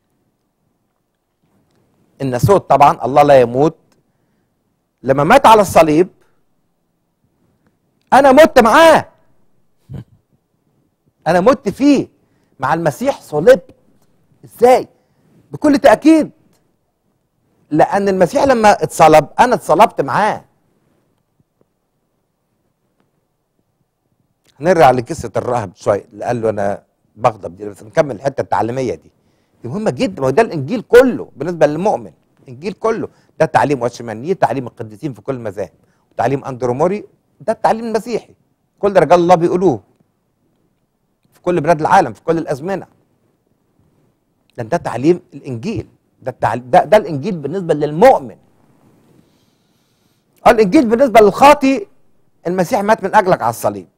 الناسوت طبعا الله لا يموت لما مات على الصليب انا مت معاه انا مت فيه مع المسيح صلبت ازاي بكل تاكيد لان المسيح لما اتصلب انا اتصلبت معاه هنرجع لقصه الراهب شويه اللي قال له انا بغضب دي بس نكمل الحته التعليميه دي دي مهمه جدا ما هو ده الانجيل كله بالنسبه للمؤمن الانجيل كله ده تعليم واشمانيه تعليم القديسين في كل المذاهب وتعليم اندروموري ده التعليم المسيحي كل رجال الله بيقولوه في كل بلاد العالم في كل الازمنه لان ده تعليم الانجيل ده التعليم ده, ده الانجيل بالنسبه للمؤمن آه، الانجيل بالنسبه للخاطي المسيح مات من اجلك على الصليب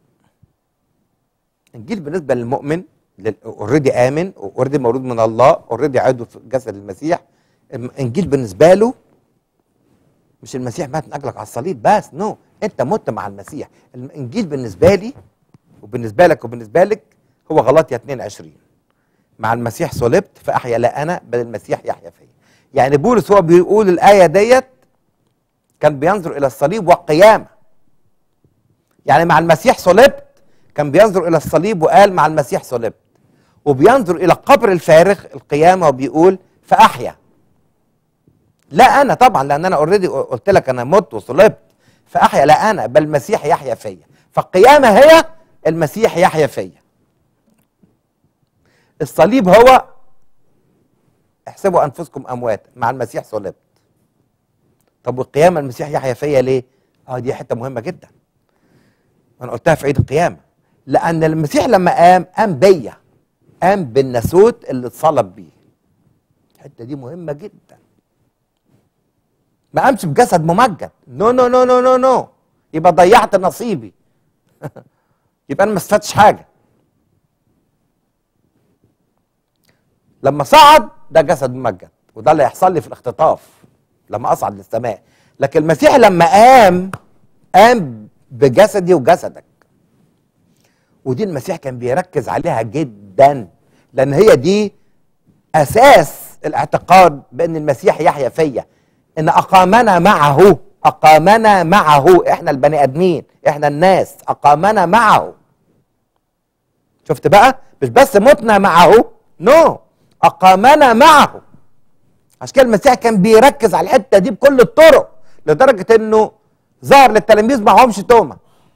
الانجيل بالنسبه للمؤمن اوريدي امن اوريدي مولود من الله اوريدي عضو في جسد المسيح الانجيل بالنسبه له مش المسيح مات من اجلك على الصليب بس نو انت مت مع المسيح الانجيل بالنسبه لي وبالنسبه لك وبالنسبه لك هو غلطية 22 مع المسيح صلبت فاحيا لا انا بل المسيح يحيا فيا يعني بولس هو بيقول الايه ديت كان بينظر الى الصليب والقيامه يعني مع المسيح صلبت كان بينظر الى الصليب وقال مع المسيح صلبت وبينظر الى القبر الفارغ القيامه وبيقول فاحيا لا انا طبعا لان انا اوريدي قلت لك انا مت وصلبت فاحيا لا انا بل المسيح يحيا فيا فالقيامه هي المسيح يحيا فيا الصليب هو احسبوا انفسكم اموات مع المسيح صلبت طب والقيامه المسيح يحيا فيا ليه اه دي حته مهمه جدا انا قلتها في عيد القيامه لان المسيح لما قام قام بيا قام بالناسوت اللي اتصلب بيه الحته دي مهمه جدا ما قامش بجسد ممجد نو نو نو نو نو نو يبقى ضيعت نصيبي يبقى انا ما استفدتش حاجه لما صعد ده جسد ممجد وده اللي هيحصل لي في الاختطاف لما اصعد للسماء لكن المسيح لما قام قام بجسدي وجسدك ودي المسيح كان بيركز عليها جدا لان هي دي اساس الاعتقاد بان المسيح يحيا فيا ان اقامنا معه اقامنا معه احنا البني ادمين احنا الناس اقامنا معه شفت بقى مش بس متنا معه نو no. اقامنا معه عشان كده المسيح كان بيركز على الحته دي بكل الطرق لدرجه انه ظهر للتلاميذ معهمش توما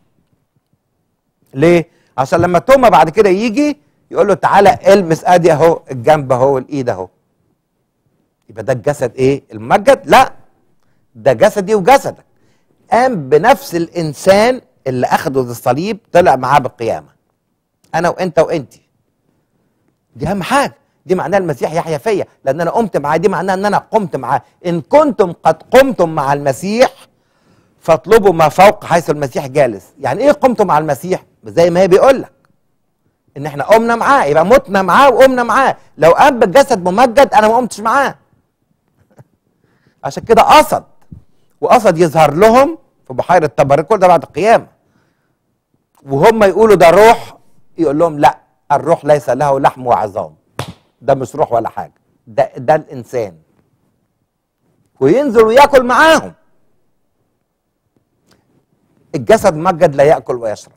ليه عشان لما توما بعد كده يجي يقول له تعالى المس ادي اهو الجنب اهو الايد اهو يبقى ده الجسد ايه الممجد لا ده جسدي وجسدك قام بنفس الانسان اللي اخده الصليب طلع معاه بالقيامه انا وانت وانت دي اهم حاجه دي معناها المسيح يحيا فيا لان انا قمت معاه دي معناها ان انا قمت معاه ان كنتم قد قمتم مع المسيح فاطلبوا ما فوق حيث المسيح جالس يعني ايه قمتم مع المسيح زي ما هي بيقول لك ان احنا قمنا معاه يبقى متنا معاه وقمنا معاه لو قام بالجسد ممجد انا ما قمتش معاه عشان كده قصد وقصد يظهر لهم في بحيره طبريق كل ده بعد القيامه وهم يقولوا ده روح يقول لهم لا الروح ليس له لحم وعظام ده مش روح ولا حاجه ده ده الانسان وينزل وياكل معاهم الجسد مجد لا ياكل ويشرب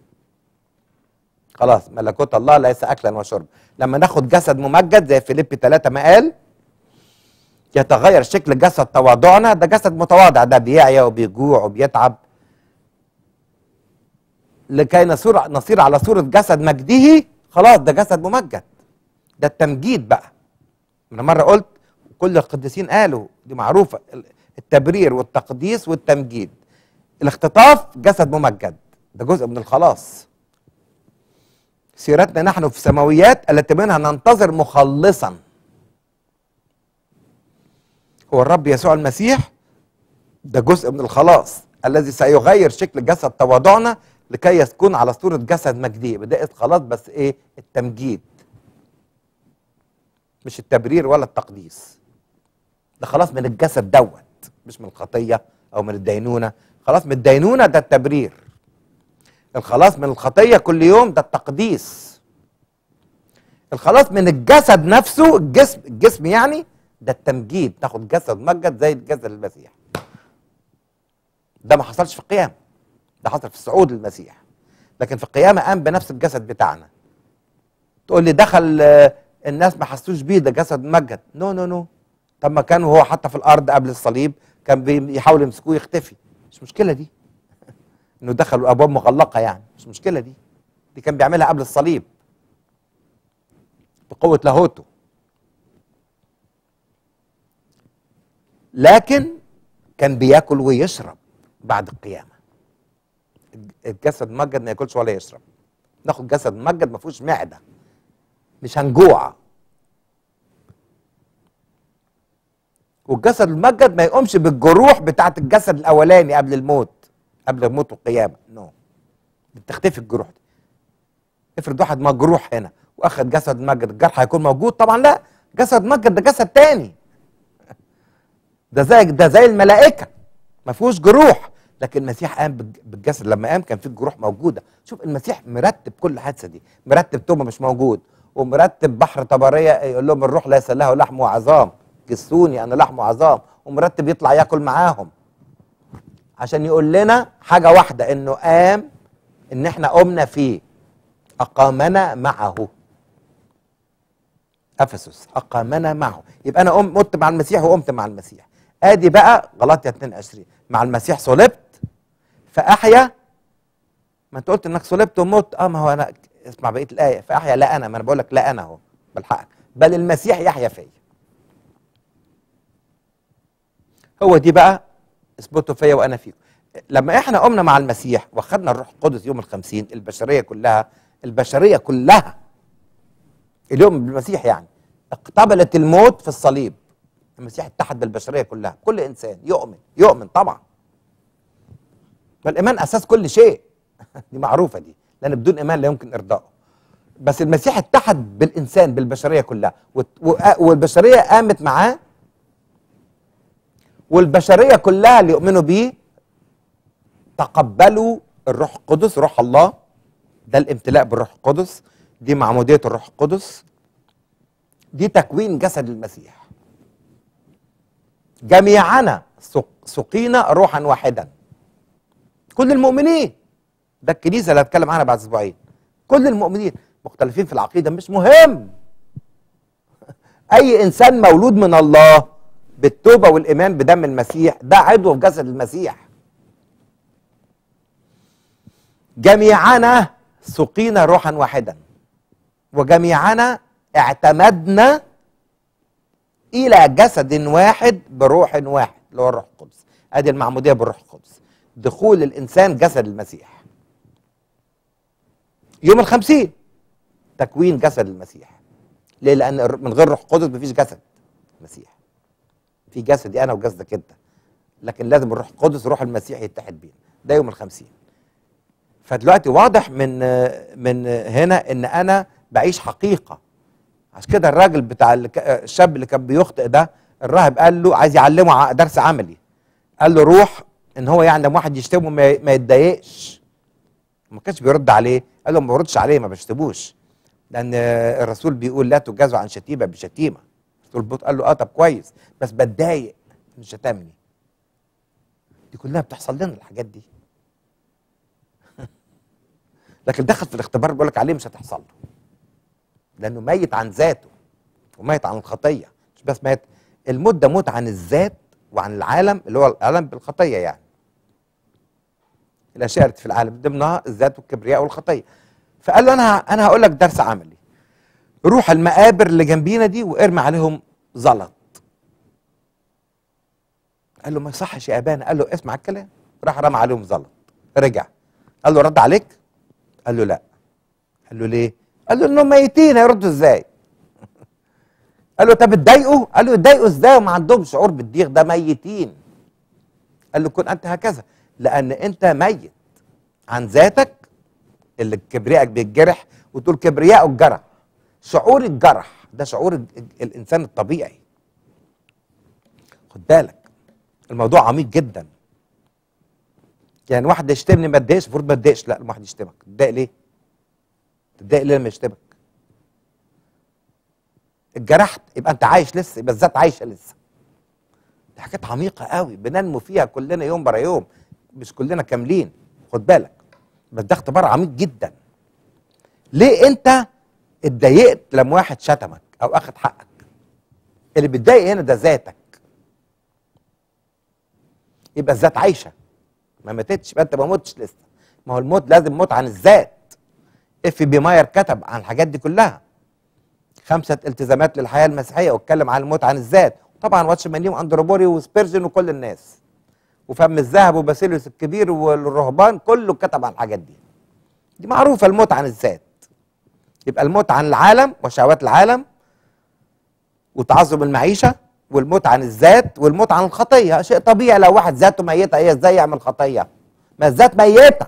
خلاص ملكوت الله ليس اكلا وشربا لما ناخد جسد ممجد زي فيليب 3 ما قال يتغير شكل جسد تواضعنا ده جسد متواضع ده بيعيا وبيجوع وبيتعب لكي نصير نصير على صورة جسد مجده خلاص ده جسد ممجد ده التمجيد بقى انا مرة قلت كل القديسين قالوا دي معروفة التبرير والتقديس والتمجيد الاختطاف جسد ممجد ده جزء من الخلاص سيرتنا نحن في السماويات التي منها ننتظر مخلصا هو الرب يسوع المسيح ده جزء من الخلاص الذي سيغير شكل جسد تواضعنا لكي يكون على صورة جسد مجدي بدأت خلاص بس ايه التمجيد مش التبرير ولا التقديس ده خلاص من الجسد دوت مش من الخطية او من الدينونة خلاص من الدينونة ده التبرير الخلاص من الخطية كل يوم ده التقديس الخلاص من الجسد نفسه الجسم الجسم يعني ده التمجيد تاخد جسد مجد زي جسد المسيح ده ما حصلش في القيامة ده حصل في الصعود للمسيح لكن في القيامة قام بنفس الجسد بتاعنا تقول لي دخل الناس ما حسوش بيه ده جسد مجد نو نو نو طب ما كان هو حتى في الارض قبل الصليب كان بيحاولوا يمسكوه يختفي مش مشكله دي انه دخل الابواب مغلقه يعني مش مشكله دي دي كان بيعملها قبل الصليب بقوه لاهوته لكن كان بياكل ويشرب بعد القيامه الجسد مجد ما ياكلش ولا يشرب ناخد جسد مجد ما فيهوش معده مش هنجوع والجسد المجد ما يقومش بالجروح بتاعت الجسد الاولاني قبل الموت قبل الموت والقيامه نو no. بتختفي الجروح دي افرض واحد مجروح هنا واخد جسد مجد الجرح هيكون موجود طبعا لا جسد مجد ده جسد تاني ده زي ده زي الملائكه ما فيهوش جروح لكن المسيح قام بالجسد لما قام كان في الجروح موجوده شوف المسيح مرتب كل حادثه دي مرتب توما مش موجود ومرتب بحر طبريه يقول لهم الروح ليس له لحم وعظام كسوني انا لحم وعظام ومرتب يطلع ياكل معاهم عشان يقول لنا حاجه واحده انه قام ان احنا قمنا فيه اقامنا معه افسس اقامنا معه يبقى انا قمت مت مع المسيح وقمت مع المسيح ادي بقى غلطية 22 مع المسيح صلبت فاحيا ما انت قلت انك صلبت ومت اه ما هو انا اسمع بقيه الايه فاحيا لا انا ما انا بقول لك لا انا اهو بالحق بل المسيح يحيا فيا هو دي بقى اثبتوا فيا وانا فيكم لما احنا قمنا مع المسيح واخدنا الروح القدس يوم الخمسين البشريه كلها البشريه كلها اليوم بالمسيح يعني اقتبلت الموت في الصليب المسيح اتحد بالبشريه كلها كل انسان يؤمن يؤمن طبعا فالايمان اساس كل شيء دي معروفه دي لان بدون ايمان لا يمكن ارضائه بس المسيح اتحد بالانسان بالبشريه كلها وت- وآ- والبشريه قامت معاه والبشريه كلها اللي يؤمنوا بيه تقبلوا الروح القدس روح الله ده الامتلاء بالروح القدس دي معموديه الروح القدس دي تكوين جسد المسيح جميعنا سق- سقينا روحا واحدا كل المؤمنين ده الكنيسه اللي هتكلم عنها بعد اسبوعين كل المؤمنين مختلفين في العقيده مش مهم اي انسان مولود من الله بالتوبه والايمان بدم المسيح ده عضو في جسد المسيح جميعنا سقينا روحا واحدا وجميعنا اعتمدنا الى جسد واحد بروح واحد اللي هو الروح القدس ادي المعموديه بالروح القدس دخول الانسان جسد المسيح يوم الخمسين تكوين جسد المسيح ليه لان الر- من غير روح قدس مفيش جسد مسيح في جسدي انا وجسدك انت لكن لازم الروح القدس روح المسيح يتحد بينا ده يوم الخمسين فدلوقتي واضح من من هنا ان انا بعيش حقيقه عشان كده الراجل بتاع اللي ك- الشاب اللي كان بيخطئ ده الراهب قال له عايز يعلمه ع- درس عملي قال له روح ان هو يعني لما واحد يشتمه ما ما يتضايقش ما كانش بيرد عليه قال له ما بردش عليه ما بشتموش لان الرسول بيقول لا تجازوا عن شتيمه بشتيمه الرسول بوط قال له اه طب كويس بس بتضايق من شتمني دي كلها بتحصل لنا الحاجات دي لكن دخل في الاختبار بيقول لك عليه مش هتحصل له لانه ميت عن ذاته وميت عن الخطيه مش بس ميت الموت ده موت عن الذات وعن العالم اللي هو العالم بالخطيه يعني الاشياء اللي في العالم ضمنها الذات والكبرياء والخطيه فقال له انا انا هقول لك درس عملي روح المقابر اللي جنبينا دي وارمي عليهم زلط قال له ما يصحش يا ابانا قال له اسمع الكلام راح رمى عليهم زلط رجع قال له رد عليك قال له لا قال له ليه قال له انهم ميتين هيردوا ازاي قال له طب اتضايقوا قال له اتضايقوا ازاي وما عندهم شعور بالضيق ده ميتين قال له كن انت هكذا لان انت ميت عن ذاتك اللي كبريائك بيتجرح وتقول كبرياء الجرح شعور الجرح ده شعور ال- ال- الانسان الطبيعي خد بالك الموضوع عميق جدا يعني واحد يشتمني ما اتضايقش المفروض ما اتضايقش لا واحد يشتمك تتضايق ليه؟ تتضايق ليه لما يشتمك؟ اتجرحت يبقى انت عايش لسه يبقى الذات عايشه لسه دي حاجات عميقه قوي بننمو فيها كلنا يوم ورا يوم مش كلنا كاملين خد بالك بس ده اختبار عميق جدا ليه انت اتضايقت لما واحد شتمك او اخد حقك اللي بيتضايق هنا ده ذاتك يبقى الذات عايشه ما ماتتش يبقى انت ما متش لسه ما هو الموت لازم موت عن الذات اف بي ماير كتب عن الحاجات دي كلها خمسه التزامات للحياه المسيحيه واتكلم عن الموت عن الذات طبعا واتش مانيوم اندروبوري وسبيرجن وكل الناس وفم الذهب وباسيليوس الكبير والرهبان كله كتب عن الحاجات دي دي معروفه الموت عن الذات يبقى الموت عن العالم وشهوات العالم وتعظم المعيشه والموت عن الذات والموت عن الخطيه شيء طبيعي لو واحد ذاته ميته هي ازاي يعمل خطيه ما الذات ميته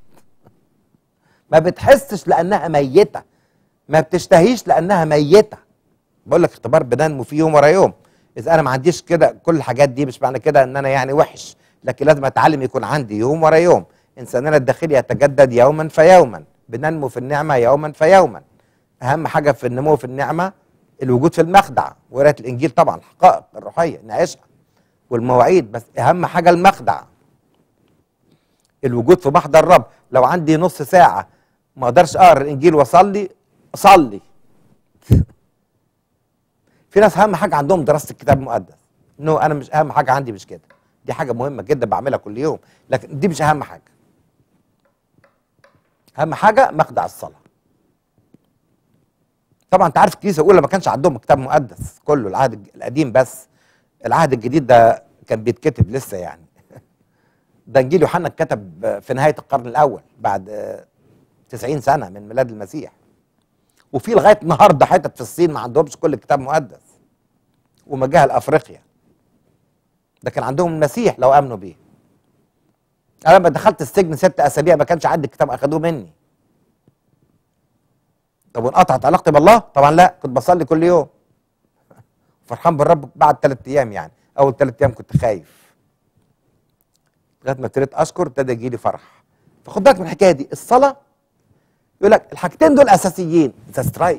ما بتحسش لانها ميته ما بتشتهيش لانها ميته بقول لك اختبار بننمو فيه يوم ورا يوم اذا انا ما عنديش كده كل الحاجات دي مش معنى كده ان انا يعني وحش لكن لازم اتعلم يكون عندي يوم ورا يوم انساننا الداخلي يتجدد يوما فيوما بننمو في النعمه يوما فيوما اهم حاجه في النمو في النعمه الوجود في المخدع وقراءه الانجيل طبعا الحقائق الروحيه نعيشها والمواعيد بس اهم حاجه المخدع الوجود في محضر الرب لو عندي نص ساعه ما اقدرش اقرا الانجيل واصلي اصلي في ناس اهم حاجه عندهم دراسه الكتاب المقدس نو انا مش اهم حاجه عندي مش كده دي حاجه مهمه جدا بعملها كل يوم لكن دي مش اهم حاجه اهم حاجه مخدع الصلاه طبعا انت عارف الكنيسه الاولى ما كانش عندهم كتاب مقدس كله العهد القديم بس العهد الجديد ده كان بيتكتب لسه يعني ده انجيل يوحنا اتكتب في نهايه القرن الاول بعد 90 سنه من ميلاد المسيح وفي لغايه النهارده حتت في الصين ما عندهمش كل الكتاب مقدس ومجاها لافريقيا ده كان عندهم المسيح لو امنوا بيه انا لما دخلت السجن ست اسابيع ما كانش عندي الكتاب اخدوه مني طب وانقطعت علاقتي بالله طبعا لا كنت بصلي كل يوم فرحان بالرب بعد ثلاث ايام يعني اول ثلاث ايام كنت خايف لغايه ما ابتديت اشكر ابتدى يجي لي فرح فخد بالك من الحكايه دي الصلاه يقول لك الحاجتين دول اساسيين ذاتس رايت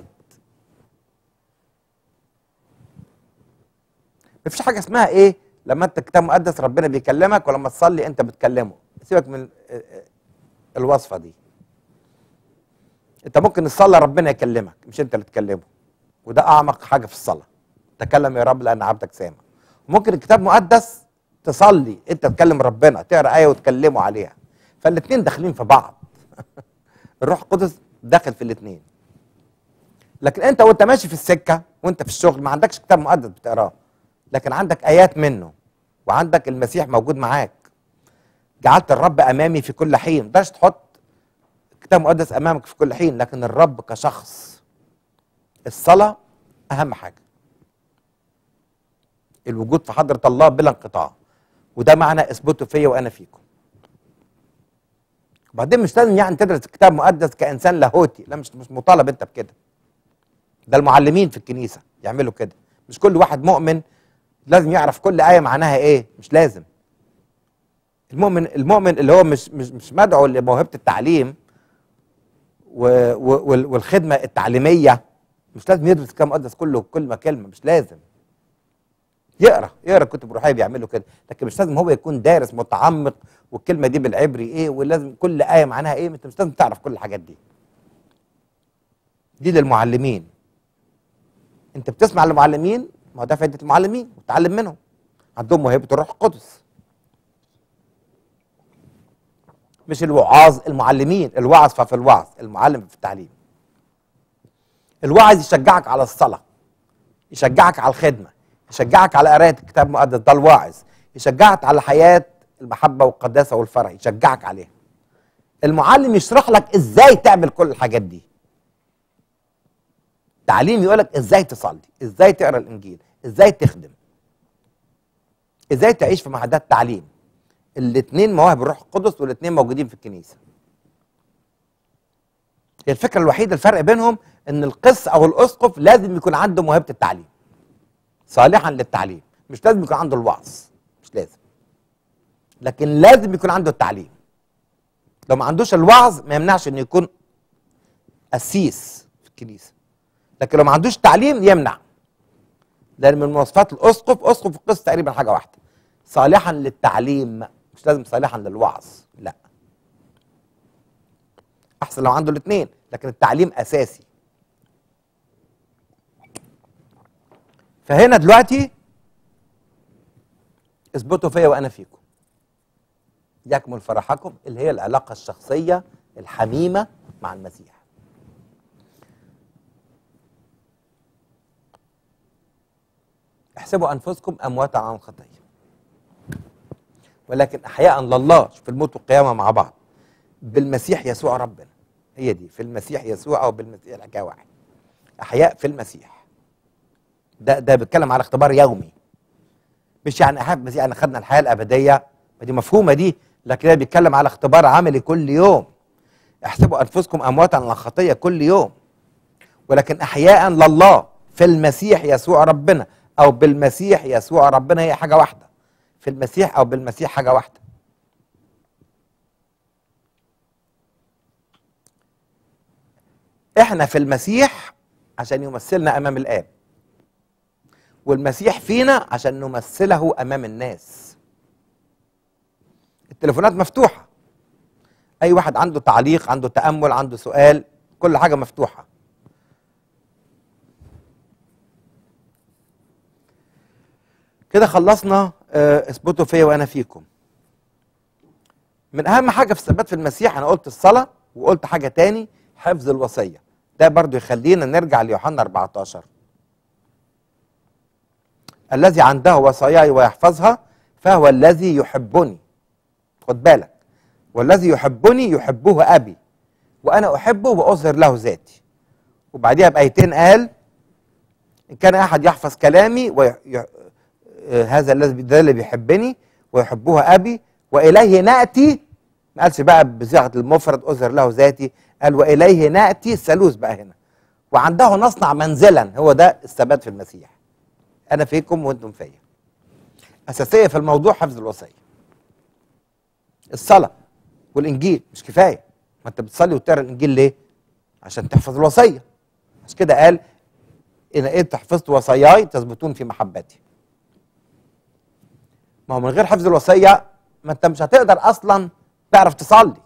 مفيش حاجه اسمها ايه لما انت كتاب مقدس ربنا بيكلمك ولما تصلي انت بتكلمه سيبك من الوصفه دي انت ممكن تصلي ربنا يكلمك مش انت اللي تكلمه وده اعمق حاجه في الصلاه تكلم يا رب لان عبدك سامع ممكن الكتاب مقدس تصلي انت تكلم ربنا تقرا ايه وتكلمه عليها فالاثنين داخلين في بعض الروح القدس داخل في الاثنين لكن انت وانت ماشي في السكه وانت في الشغل ما عندكش كتاب مقدس بتقراه لكن عندك ايات منه وعندك المسيح موجود معاك جعلت الرب امامي في كل حين مش تحط كتاب مقدس امامك في كل حين لكن الرب كشخص الصلاه اهم حاجه الوجود في حضره الله بلا انقطاع وده معنى اثبتوا فيا وانا فيكم وبعدين مش لازم يعني تدرس كتاب مقدس كانسان لاهوتي لا مش مش مطالب انت بكده ده المعلمين في الكنيسه يعملوا كده مش كل واحد مؤمن لازم يعرف كل ايه معناها ايه مش لازم المؤمن المؤمن اللي هو مش مش مش مدعو لموهبه التعليم و و والخدمه التعليميه مش لازم يدرس الكتاب المقدس كله كلمه كلمه مش لازم يقرا يقرا الكتب الروحيه بيعملوا كده لكن مش لازم هو يكون دارس متعمق والكلمه دي بالعبري ايه ولازم كل ايه معناها ايه انت مش لازم تعرف كل الحاجات دي دي للمعلمين انت بتسمع للمعلمين ما ده فائده المعلمين وتعلم منهم عندهم موهبه الروح القدس مش الوعاظ المعلمين الوعظ ففي الوعظ المعلم في التعليم الوعظ يشجعك على الصلاه يشجعك على الخدمه يشجعك على قرايه الكتاب المقدس ده الواعظ يشجعك على حياه المحبه والقداسه والفرح يشجعك عليها المعلم يشرح لك ازاي تعمل كل الحاجات دي تعليم يقول لك ازاي تصلي ازاي تقرا الانجيل ازاي تخدم ازاي تعيش في معهدات تعليم الاثنين مواهب الروح القدس والاثنين موجودين في الكنيسه هي الفكره الوحيده الفرق بينهم ان القس او الاسقف لازم يكون عنده موهبه التعليم صالحا للتعليم مش لازم يكون عنده الوعظ مش لازم لكن لازم يكون عنده التعليم لو ما عندوش الوعظ ما يمنعش انه يكون قسيس في الكنيسه لكن لو ما عندوش تعليم يمنع لان من مواصفات الاسقف اسقف القس تقريبا حاجه واحده صالحا للتعليم مش لازم صالحا للوعظ لا احسن لو عنده الاثنين لكن التعليم اساسي فهنا دلوقتي اثبتوا فيا وانا فيكم يكمل فرحكم اللي هي العلاقه الشخصيه الحميمه مع المسيح احسبوا انفسكم امواتا عن الخطيه ولكن احياء لله في الموت والقيامه مع بعض بالمسيح يسوع ربنا هي دي في المسيح يسوع او بالمسيح الحكايه واحد احياء في المسيح ده ده بيتكلم على اختبار يومي مش يعني احياء المسيح يعني خدنا الحياه الابديه دي مفهومه دي لكن ده بيتكلم على اختبار عملي كل يوم احسبوا انفسكم امواتا عن الخطيه كل يوم ولكن احياء لله في المسيح يسوع ربنا او بالمسيح يسوع ربنا هي حاجه واحده في المسيح او بالمسيح حاجه واحده احنا في المسيح عشان يمثلنا امام الاب والمسيح فينا عشان نمثله امام الناس التليفونات مفتوحه اي واحد عنده تعليق عنده تامل عنده سؤال كل حاجه مفتوحه كده خلصنا آه، اثبتوا فيا وانا فيكم من اهم حاجه في الثبات في المسيح انا قلت الصلاه وقلت حاجه تاني حفظ الوصيه ده برضو يخلينا نرجع ليوحنا 14 الذي عنده وصاياي ويحفظها فهو الذي يحبني خد بالك والذي يحبني يحبه ابي وانا احبه واظهر له ذاتي وبعديها بايتين قال ان كان احد يحفظ كلامي وي... ي... آه، هذا الذي ده اللي بيحبني ويحبه ابي واليه ناتي ما قالش بقى بصيغه المفرد اظهر له ذاتي قال واليه ناتي الثالوث بقى هنا وعنده نصنع منزلا هو ده الثبات في المسيح انا فيكم وانتم فيا اساسيه في الموضوع حفظ الوصيه الصلاه والانجيل مش كفايه ما انت بتصلي وتقرا الانجيل ليه عشان تحفظ الوصيه عشان كده قال ان انت حفظت وصاياي تثبتون في محبتي ما هو من غير حفظ الوصيه ما انت مش هتقدر اصلا تعرف تصلي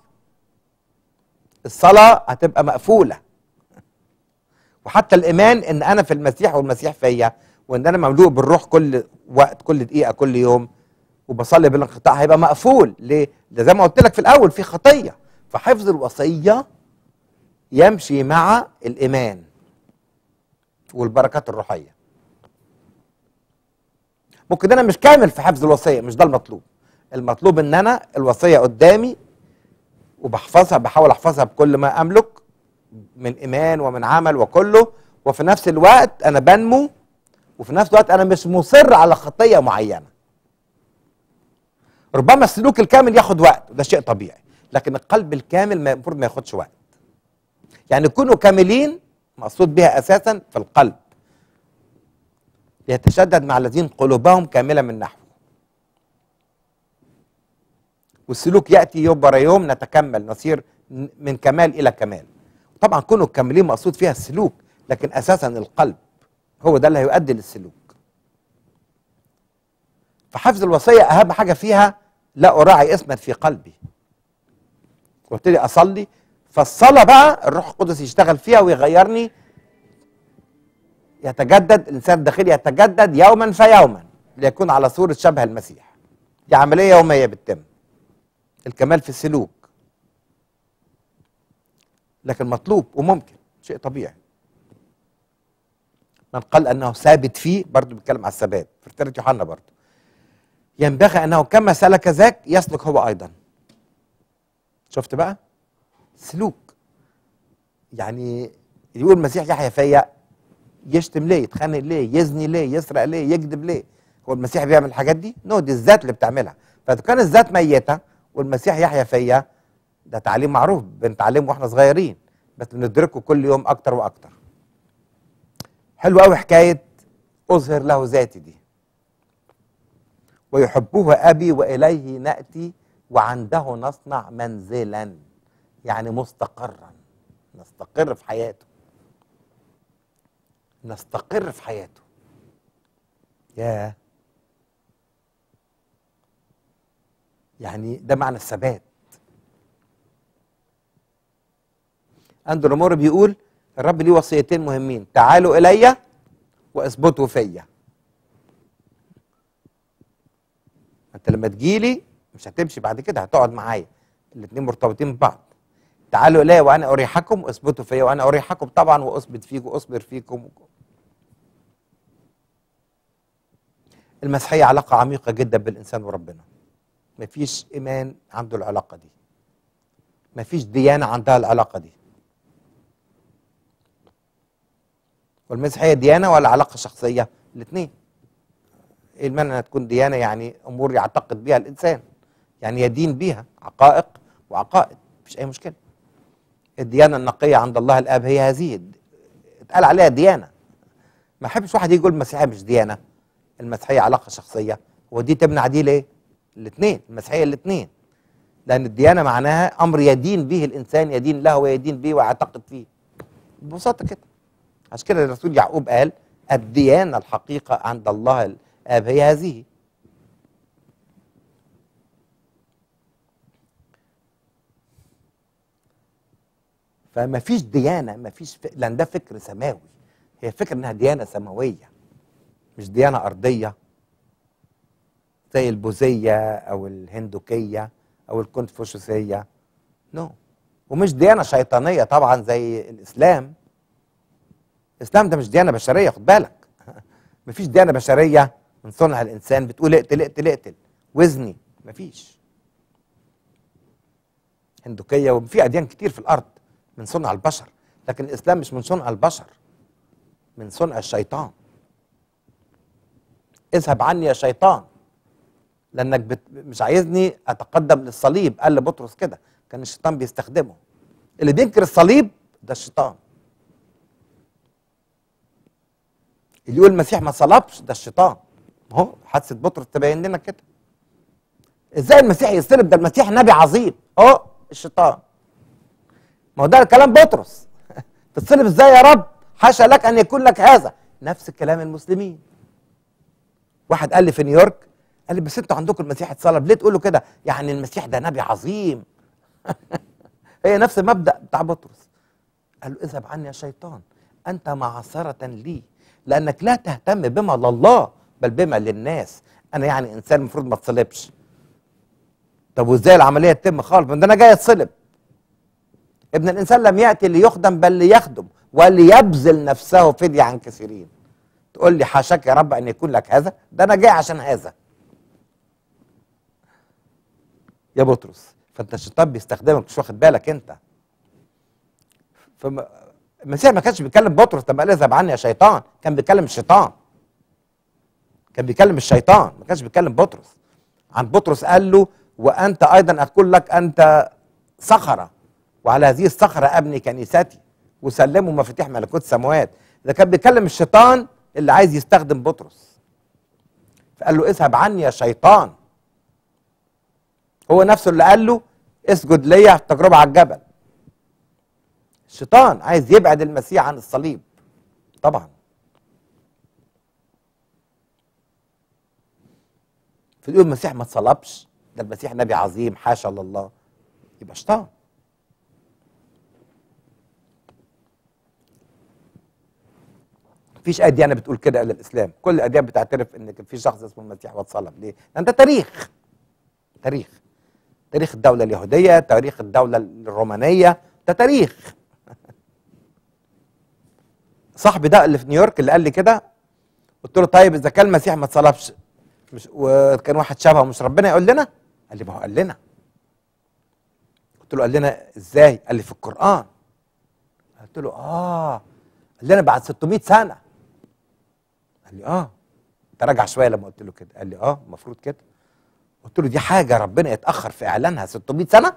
الصلاه هتبقى مقفوله وحتى الايمان ان انا في المسيح والمسيح فيا وان انا مملوء بالروح كل وقت كل دقيقه كل يوم وبصلي بالانقطاع هيبقى مقفول ليه؟ ده زي ما قلت لك في الاول في خطيه فحفظ الوصيه يمشي مع الايمان والبركات الروحيه ممكن انا مش كامل في حفظ الوصيه مش ده المطلوب المطلوب ان انا الوصيه قدامي وبحفظها بحاول احفظها بكل ما املك من ايمان ومن عمل وكله وفي نفس الوقت انا بنمو وفي نفس الوقت انا مش مصر على خطيه معينه ربما السلوك الكامل ياخد وقت وده شيء طبيعي لكن القلب الكامل ما- المفروض ما ياخدش وقت يعني كونوا كاملين مقصود بها اساسا في القلب يتشدد مع الذين قلوبهم كامله من نحوه والسلوك ياتي يوم ورا يوم نتكمل نصير ن- من كمال الى كمال طبعا كونوا كاملين مقصود فيها السلوك لكن اساسا القلب هو ده اللي هيؤدي للسلوك فحفظ الوصيه اهم حاجه فيها لا اراعي اسما في قلبي وابتدي اصلي فالصلاه بقى الروح القدس يشتغل فيها ويغيرني يتجدد الانسان الداخلي يتجدد يوما فيوما ليكون على صوره شبه المسيح دي عمليه يوميه بتتم الكمال في السلوك لكن مطلوب وممكن شيء طبيعي من قال انه ثابت فيه برضه بيتكلم على الثبات في رساله يوحنا برضه ينبغي انه كما سلك ذاك يسلك هو ايضا شفت بقى سلوك يعني يقول المسيح يحيى فيا يشتم ليه يتخانق ليه يزني ليه يسرق ليه يكذب ليه هو المسيح بيعمل الحاجات دي نو دي الذات اللي بتعملها فاذا كان الذات ميته والمسيح يحيى فيا ده تعليم معروف بنتعلمه واحنا صغيرين بس بندركه كل يوم اكتر واكتر حلو قوي حكايه اظهر له ذاتي دي ويحبه ابي واليه ناتي وعنده نصنع منزلا يعني مستقرا نستقر في حياته نستقر في حياته يا يعني ده معنى الثبات اندرو مور بيقول الرب ليه وصيتين مهمين تعالوا الي واثبتوا فيا انت لما تجيلي مش هتمشي بعد كده هتقعد معايا الاثنين مرتبطين ببعض تعالوا الي وانا اريحكم واثبتوا فيا وانا اريحكم طبعا واثبت فيكم واصبر فيكم المسيحيه علاقه عميقه جدا بالانسان وربنا مفيش ايمان عنده العلاقه دي مفيش ديانه عندها العلاقه دي والمسيحيه ديانه ولا علاقه شخصيه الاثنين ايه المانع انها تكون ديانه يعني امور يعتقد بها الانسان يعني يدين بها عقائق وعقائد مفيش اي مشكله الديانه النقيه عند الله الاب هي هذه اتقال عليها ديانه ما احبش واحد يجي يقول المسيحيه مش ديانه المسيحيه علاقه شخصيه ودي تمنع دي ليه الاثنين المسيحيه الاثنين لان الديانه معناها امر يدين به الانسان يدين له ويدين به ويعتقد فيه ببساطه كده عشان كده الرسول يعقوب قال الديانه الحقيقه عند الله الاب هي هذه فما فيش ديانه ما فيش ف... لان ده فكر سماوي هي فكره انها ديانه سماويه مش ديانه ارضيه زي البوذيه او الهندوكيه او الكونفوشيوسيه نو no. ومش ديانه شيطانيه طبعا زي الاسلام الاسلام ده مش ديانه بشريه خد بالك مفيش ديانه بشريه من صنع الانسان بتقول اقتل اقتل اقتل وزني مفيش هندوكيه وفي اديان كتير في الارض من صنع البشر لكن الاسلام مش من صنع البشر من صنع الشيطان اذهب عني يا شيطان لانك بت... مش عايزني اتقدم للصليب قال لبطرس كده كان الشيطان بيستخدمه اللي بينكر الصليب ده الشيطان اللي يقول المسيح ما صلبش ده الشيطان اهو حادثه بطرس تبين لنا كده ازاي المسيح يصلب ده المسيح نبي عظيم اهو الشيطان ما هو ده كلام بطرس تتصلب ازاي يا رب حاشا لك ان يكون لك هذا نفس كلام المسلمين واحد قال لي في نيويورك قال لي بس انتوا عندكم المسيح اتصلب ليه تقولوا كده يعني المسيح ده نبي عظيم هي نفس المبدا بتاع بطرس قال له اذهب عني يا شيطان انت معصره لي لانك لا تهتم بما لله بل بما للناس انا يعني انسان المفروض ما اتصلبش طب وازاي العمليه تتم خالص ده انا جاي اتصلب ابن الانسان لم ياتي ليخدم بل ليخدم وليبذل نفسه فديه عن كثيرين تقول لي حاشاك يا رب ان يكون لك هذا ده انا جاي عشان هذا يا بطرس فانت الشيطان بيستخدمك مش واخد بالك انت فما المسيح ما كانش بيتكلم بطرس لما قال اذهب عني يا شيطان كان بيتكلم الشيطان كان بيكلم الشيطان ما كانش بيتكلم بطرس عن بطرس قال له وانت ايضا اقول لك انت صخره وعلى هذه الصخره ابني كنيستي وسلموا مفاتيح ملكوت السماوات ده كان بيكلم الشيطان اللي عايز يستخدم بطرس فقال له اذهب عني يا شيطان هو نفسه اللي قال له اسجد ليا في التجربه على الجبل الشيطان عايز يبعد المسيح عن الصليب طبعا فيقول المسيح ما اتصلبش ده المسيح نبي عظيم حاشا لله يبقى شيطان مفيش اديان بتقول كده الا الاسلام كل الاديان بتعترف ان كان في شخص اسمه المسيح واتصلب ليه لان ده تاريخ تاريخ تاريخ الدوله اليهوديه تاريخ الدوله الرومانيه ده تاريخ صاحبي ده اللي في نيويورك اللي قال لي كده قلت له طيب اذا كان المسيح ما اتصلبش مش وكان واحد شبهه مش ربنا يقول لنا قال لي ما هو قال لنا قلت له قال لنا ازاي قال لي في القران قلت له اه قال لنا بعد 600 سنه قال لي اه تراجع شويه لما قلت له كده قال لي اه المفروض كده قلت له دي حاجه ربنا يتاخر في اعلانها 600 سنه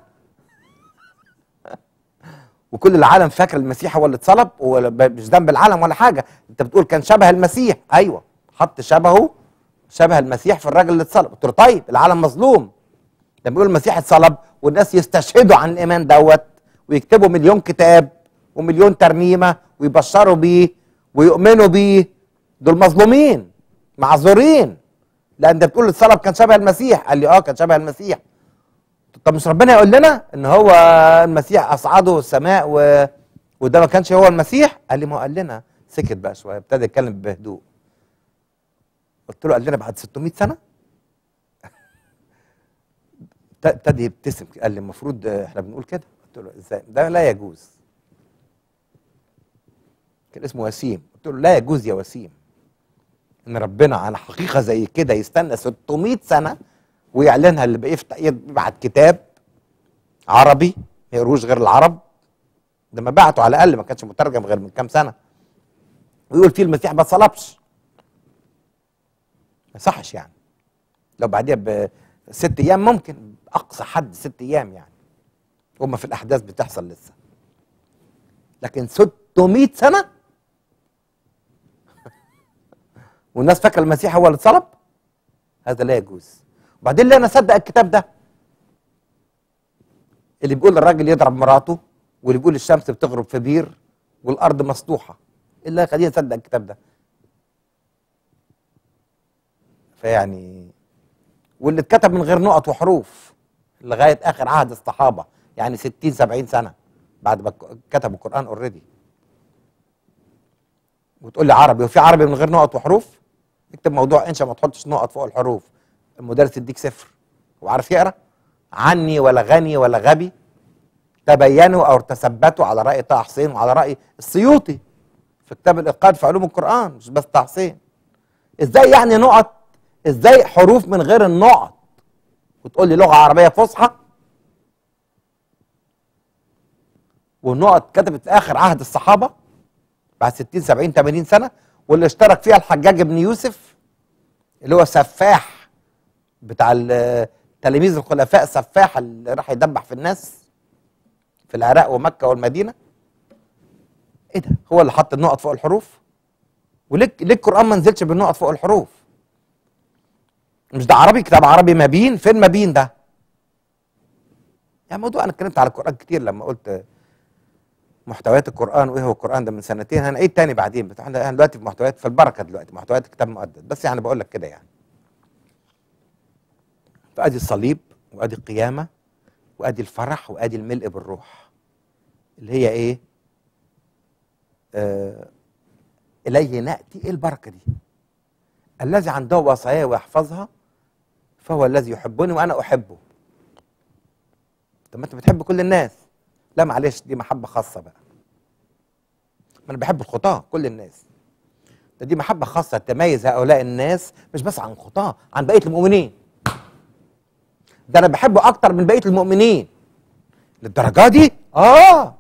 وكل العالم فاكر المسيح هو اللي اتصلب ومش ذنب العالم ولا حاجه انت بتقول كان شبه المسيح ايوه حط شبهه شبه المسيح في الراجل اللي اتصلب قلت له طيب العالم مظلوم لما بيقول المسيح اتصلب والناس يستشهدوا عن الايمان دوت ويكتبوا مليون كتاب ومليون ترنيمه ويبشروا بيه ويؤمنوا بيه دول مظلومين معذورين لان انت بتقول الصلب كان شبه المسيح قال لي اه كان شبه المسيح طب مش ربنا يقول لنا ان هو المسيح اصعده السماء و... وده ما كانش هو المسيح قال لي ما هو قال لنا سكت بقى شويه ابتدى يتكلم بهدوء قلت له قال لنا بعد 600 سنه ابتدى يبتسم قال لي المفروض احنا بنقول كده قلت له ازاي ده لا يجوز كان اسمه وسيم قلت له لا يجوز يا وسيم ان ربنا على حقيقه زي كده يستنى 600 سنه ويعلنها اللي بيفتح يبعت كتاب عربي ما يقروش غير العرب ده ما بعته على الاقل ما كانش مترجم غير من كام سنه ويقول فيه المسيح ما اتصلبش ما يصحش يعني لو بعديها بست ايام ممكن اقصى حد ست ايام يعني هما في الاحداث بتحصل لسه لكن 600 سنه والناس فاكره المسيح هو اللي اتصلب هذا لا يجوز وبعدين ليه انا اصدق الكتاب ده اللي بيقول الراجل يضرب مراته واللي بيقول الشمس بتغرب في بير والارض مسطوحه ايه اللي يخليني اصدق الكتاب ده فيعني واللي اتكتب من غير نقط وحروف لغايه اخر عهد الصحابه يعني 60 70 سنه بعد ما ك- كتبوا القران اوريدي وتقول لي عربي وفي عربي من غير نقط وحروف اكتب موضوع انشا ما تحطش نقط فوق الحروف المدرس يديك صفر هو عارف يقرا عني ولا غني ولا غبي تبينوا او تثبتوا على راي طه حسين وعلى راي السيوطي في كتاب الإلقاد في علوم القرآن مش بس طه حسين ازاي يعني نقط ازاي حروف من غير النقط وتقول لي لغة عربية فصحى والنقط كتبت في آخر عهد الصحابة بعد 60 70 80 سنة واللي اشترك فيها الحجاج بن يوسف اللي هو سفاح بتاع ال- تلاميذ الخلفاء سفاح اللي راح يدبح في الناس في العراق ومكة والمدينة ايه ده هو اللي حط النقط فوق الحروف وليه ليه القران ما نزلش بالنقط فوق الحروف مش ده عربي كتاب عربي مبين فين مبين ده يعني موضوع انا اتكلمت على القران كتير لما قلت محتويات القران وايه هو القران ده من سنتين هنعيد تاني بعدين بس احنا إحنا دلوقتي في محتويات في البركه دلوقتي محتويات الكتاب المقدس بس يعني بقول لك كده يعني فادي الصليب وادي القيامه وادي الفرح وادي الملء بالروح اللي هي ايه آه اليه ناتي ايه البركه دي الذي عنده وصايا ويحفظها فهو الذي يحبني وانا احبه طب ما انت بتحب كل الناس لا معلش دي محبه خاصه بقى ما انا بحب الخطاه كل الناس ده دي محبه خاصه تميز هؤلاء الناس مش بس عن الخطاه عن بقيه المؤمنين ده انا بحبه اكتر من بقيه المؤمنين للدرجه دي اه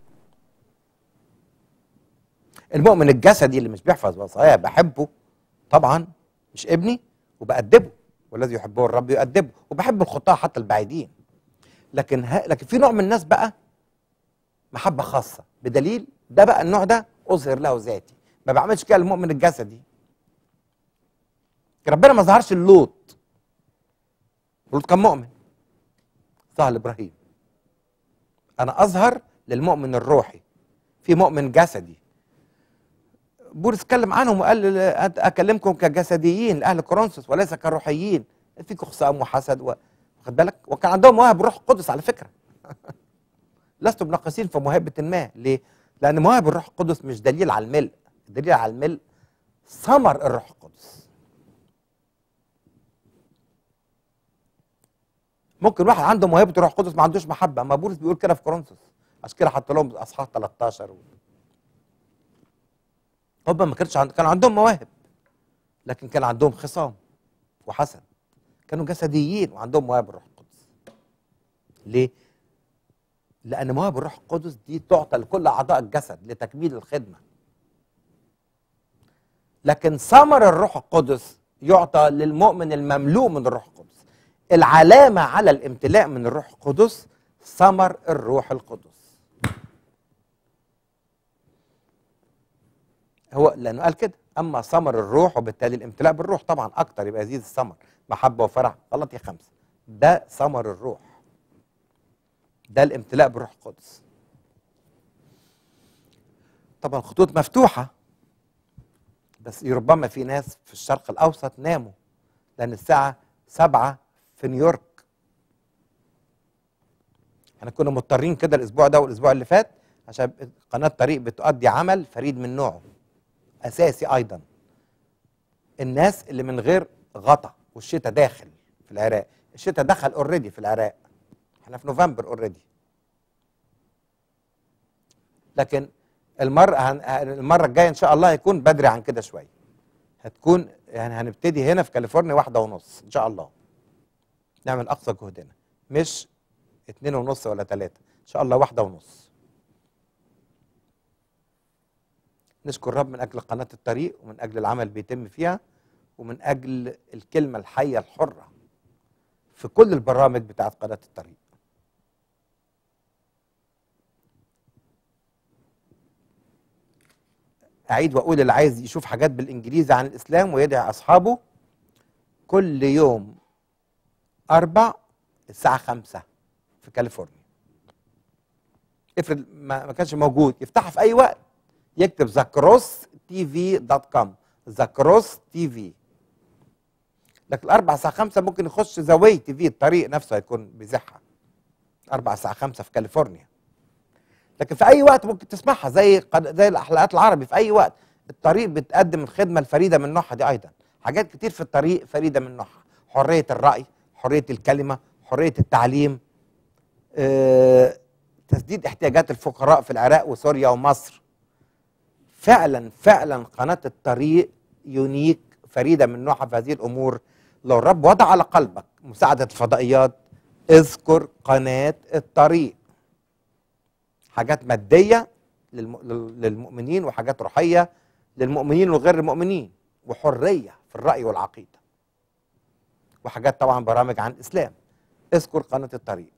المؤمن الجسدي اللي مش بيحفظ وصايا بحبه طبعا مش ابني وبأدبه والذي يحبه الرب يؤدبه وبحب الخطاة حتى البعيدين لكن ها لكن في نوع من الناس بقى محبة خاصة بدليل ده بقى النوع ده أظهر له ذاتي ما بعملش كده المؤمن الجسدي ربنا ما ظهرش اللوط لوط كان مؤمن ظهر لابراهيم انا اظهر للمؤمن الروحي في مؤمن جسدي بولس اتكلم عنهم وقال اكلمكم كجسديين لاهل كورنثوس وليس كروحيين فيكم خصام وحسد و... واخد بالك وكان عندهم مواهب الروح القدس على فكره لستم ناقصين في موهبه ما ليه؟ لان مواهب الروح القدس مش دليل على الملء الدليل على الملء ثمر الروح القدس ممكن واحد عنده موهبه الروح القدس ما عندوش محبه اما بولس بيقول كده في كورنثوس عشان كده حط لهم اصحاح 13 و... هم ما كانش عند... كان عندهم مواهب لكن كان عندهم خصام وحسد كانوا جسديين وعندهم مواهب الروح القدس ليه لان مواهب الروح القدس دي تعطى لكل اعضاء الجسد لتكميل الخدمه لكن ثمر الروح القدس يعطى للمؤمن المملوء من الروح القدس العلامه على الامتلاء من الروح القدس ثمر الروح القدس هو لانه قال كده اما ثمر الروح وبالتالي الامتلاء بالروح طبعا اكتر يبقى يزيد الثمر محبه وفرح غلط يا خمسه ده ثمر الروح ده الامتلاء بالروح القدس طبعا خطوط مفتوحه بس ربما في ناس في الشرق الاوسط ناموا لان الساعه سبعة في نيويورك احنا كنا مضطرين كده الاسبوع ده والاسبوع اللي فات عشان قناه طريق بتؤدي عمل فريد من نوعه اساسي ايضا الناس اللي من غير غطا والشتاء داخل في العراق الشتاء دخل اوريدي في العراق احنا في نوفمبر اوريدي لكن المره هن... المره الجايه ان شاء الله هيكون بدري عن كده شويه هتكون يعني هنبتدي هنا في كاليفورنيا واحدة ونص ان شاء الله نعمل اقصى جهدنا مش اتنين ونص ولا تلاتة ان شاء الله واحدة ونص نشكر الرب من اجل قناه الطريق ومن اجل العمل اللي بيتم فيها ومن اجل الكلمه الحيه الحره في كل البرامج بتاعت قناه الطريق اعيد واقول اللي عايز يشوف حاجات بالانجليزي عن الاسلام ويدعي اصحابه كل يوم اربع الساعه خمسة في كاليفورنيا افرض ما ما كانش موجود يفتحها في اي وقت يكتب زكروس تي في دوت كوم زكروس تي في لكن الأربع الساعة خمسة ممكن يخش زاوية تي في الطريق نفسه هيكون بيزحها أربع الساعة خمسة في كاليفورنيا لكن في أي وقت ممكن تسمعها زي قد- زي الحلقات العربي في أي وقت الطريق بتقدم الخدمة الفريدة من نوعها دي أيضا حاجات كتير في الطريق فريدة من نوعها حرية الرأي حرية الكلمة حرية التعليم آه، تسديد احتياجات الفقراء في العراق وسوريا ومصر فعلا فعلا قناة الطريق يونيك فريدة من نوعها في هذه الأمور لو الرب وضع على قلبك مساعدة الفضائيات اذكر قناة الطريق حاجات مادية للم- لل- للمؤمنين وحاجات روحية للمؤمنين وغير المؤمنين وحرية في الرأي والعقيدة وحاجات طبعا برامج عن الإسلام اذكر قناة الطريق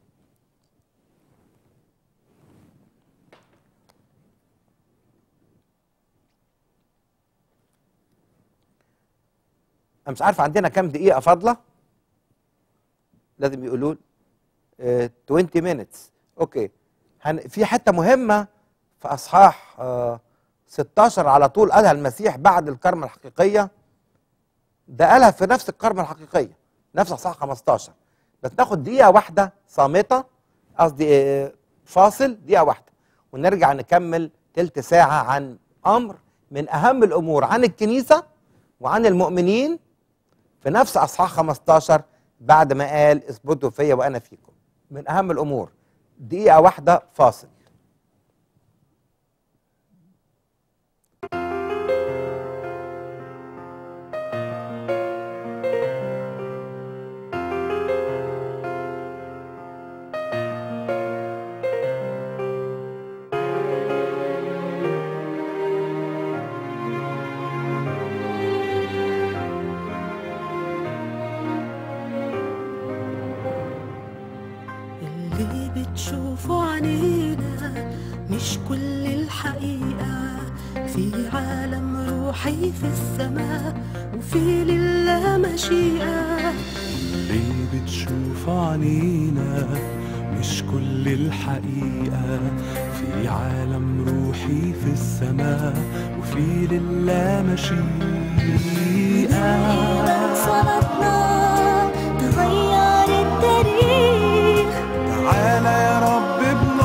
انا مش عارف عندنا كام دقيقه فاضله لازم يقولوا لي. آه، 20 minutes اوكي هن... في حته مهمه في اصحاح آه 16 على طول قالها المسيح بعد الكرمه الحقيقيه ده قالها في نفس الكرمه الحقيقيه نفس اصحاح 15 بس ناخد دقيقه واحده صامته قصدي آه، فاصل دقيقه واحده ونرجع نكمل تلت ساعه عن امر من اهم الامور عن الكنيسه وعن المؤمنين في نفس اصحاح 15 بعد ما قال اثبتوا فيا وانا فيكم من اهم الامور دقيقه واحده فاصل اللي بتشوفه عنينا مش كل الحقيقة في عالم روحي في السماء وفي لله مشيئة اللي بتشوف عينينا مش كل الحقيقة في عالم روحي في السماء وفي لله مشيئة صلاتنا تغير التاريخ تعالى يا رب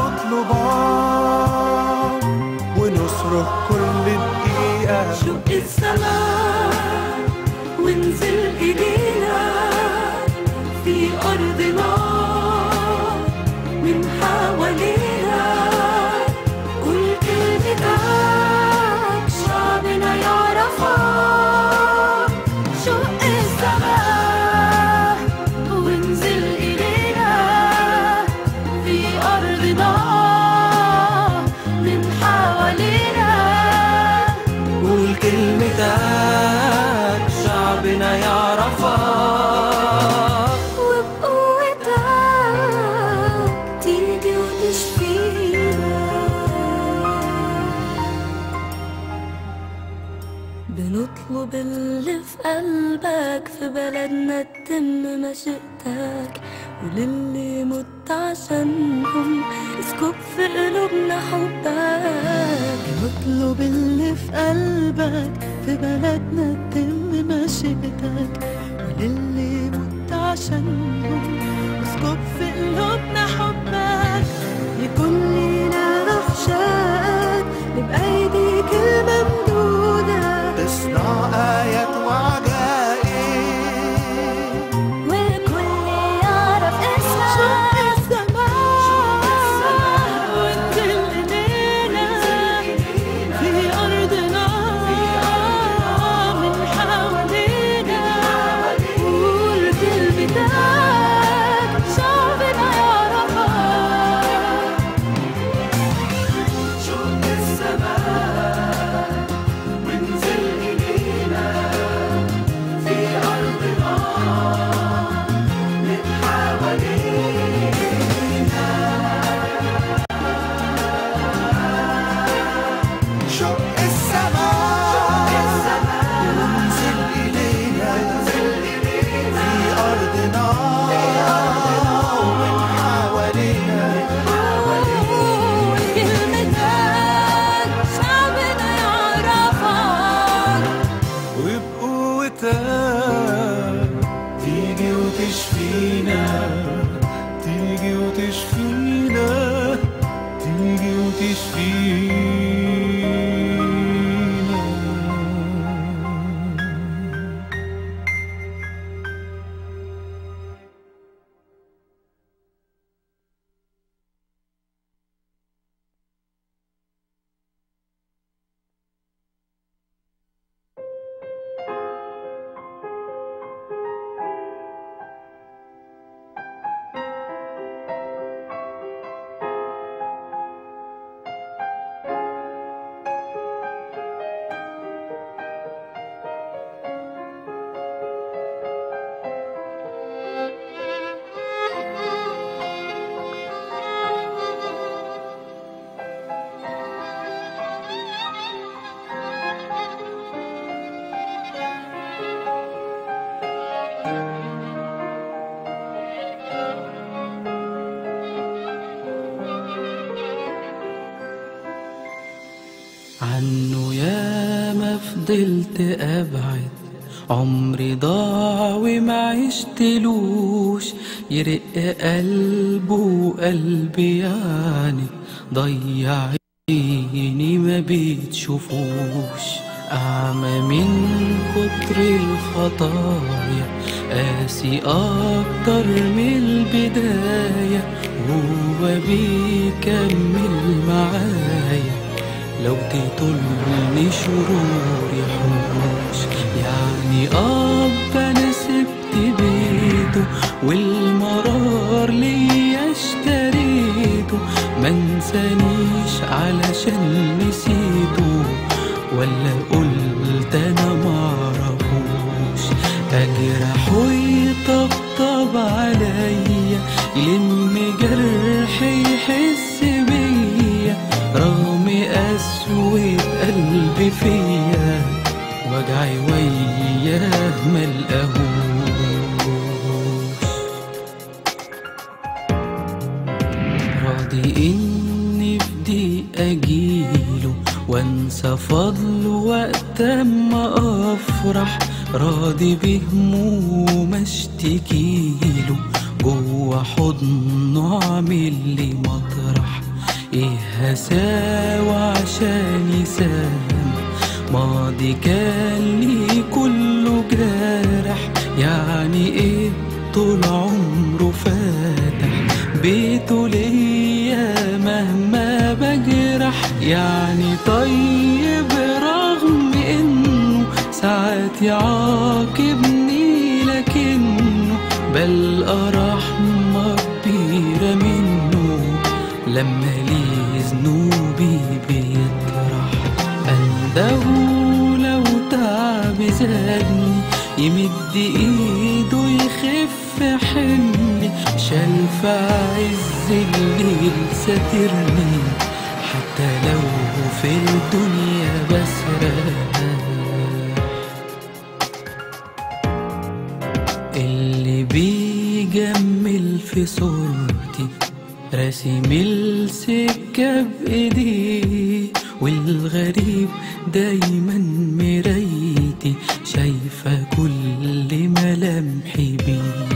بنطلبك ونصرخ كل دقيقة شق السماء وانزل إيدينا في أرضنا من حوالينا قول كلمتك شعبنا يعرفك شق السماء وانزل إلينا في أرضنا من حوالينا قول كلمتك شعبنا يعرفك وبقوتك تيجي وتشفينا بنطلب اللي في قلبك في بلدنا تتم مشيئتك وللي مت عشانهم اسكب في قلوبنا حبك نطلب اللي في قلبك في بلدنا تتم مشيئتك وللي مت عشانهم اسكب في قلوبنا حبك يكون لينا رخشاك نبقى ايديك الممدودة تصنع آيات وعجائب والكل يعرف اسمك شق السماء وانزل إلينا في أرضنا من حوالينا قول كلمتك شعبنا يعرفك فينا عنه يا ما فضلت ابعد عمري ضاع وما عشتلوش يرق قلبه وقلبي يعني ضيع عيني ما بتشوفوش أعمى من كتر الخطايا قاسي أكتر من البداية هو بيكمل معايا لو تطلني شرور يحوش يعني اب انا سبت بيته والمرار ليا اشتريته منسانيش علشان نسيته ولا قلت انا معرفوش اجرح ويطبطب عليا يلم جرحي يحس بيا رغم قسوة قلبي فيا وجعي وياه ملقاهوش راضي اني في دقيقة اجيله وانسى فضله وقت ما افرح راضي بهموم اشتكيله جوا حضنه عامل لي مطرح ايه هساوى عشان يسام ماضي كان لي كله جارح يعني ايه طول عمره فاتح بيته ليا مهما بجرح يعني طيب رغم انه ساعات يعاقبني لكنه بل رحمة كبيرة منه لما لي ذنوبي بيطرح أنده لو تعب زادني يمد ايده يخف حملي شال في عز الليل ساترني حتى لو في الدنيا بسرح اللي بيجمل في صورتي راسم السكة بإيديه والغريب دايما مرايتي شايفة كل ملامحي بيه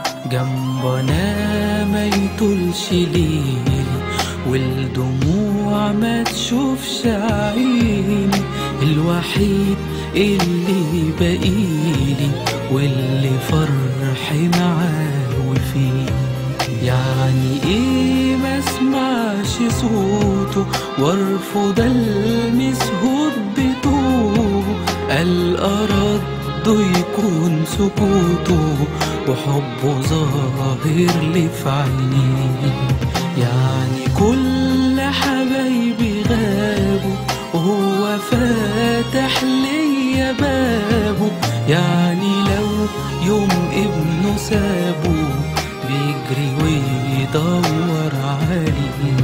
جنبنا ما يطولش ليلي والدموع ما تشوفش عيني الوحيد اللي بقيلي واللي فرحي معاه وفيه يعني ايه ما اسمعش صوته وارفض المس هبته الارض يكون سكوته وحبه ظاهر لي في عينيه يعني كل حبايبي غابوا وهو فاتح ليا بابه يعني لو يوم ابنه سابه بيجري ويدور عليه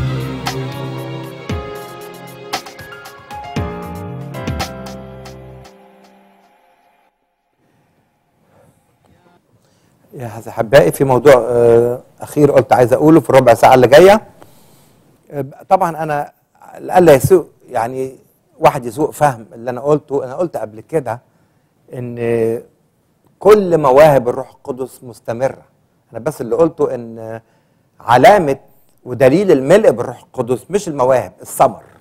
يا احبائي في موضوع آه، اخير قلت عايز اقوله في الربع ساعه اللي جايه آه، طبعا انا لألا يسوء يعني واحد يسوء فهم اللي انا قلته انا قلت قبل كده ان كل مواهب الروح القدس مستمره انا بس اللي قلته ان علامه ودليل الملء بالروح القدس مش المواهب الثمر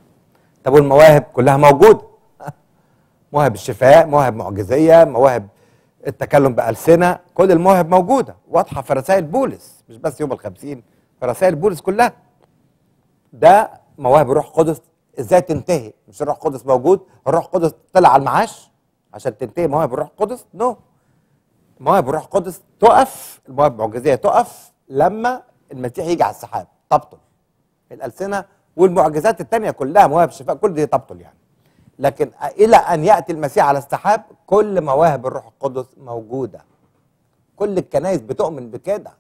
طب والمواهب كلها موجوده مواهب الشفاء مواهب معجزيه مواهب التكلم بألسنة كل المواهب موجودة واضحة في رسائل بولس مش بس يوم الخمسين في رسائل بولس كلها ده مواهب الروح القدس ازاي تنتهي مش الروح القدس موجود الروح القدس طلع على المعاش عشان تنتهي مواهب الروح القدس نو no. مواهب الروح القدس تقف المواهب المعجزية تقف لما المسيح يجي على السحاب تبطل الألسنة والمعجزات التانية كلها مواهب الشفاء كل دي تبطل يعني لكن الى ان ياتي المسيح على السحاب كل مواهب الروح القدس موجوده كل الكنائس بتؤمن بكده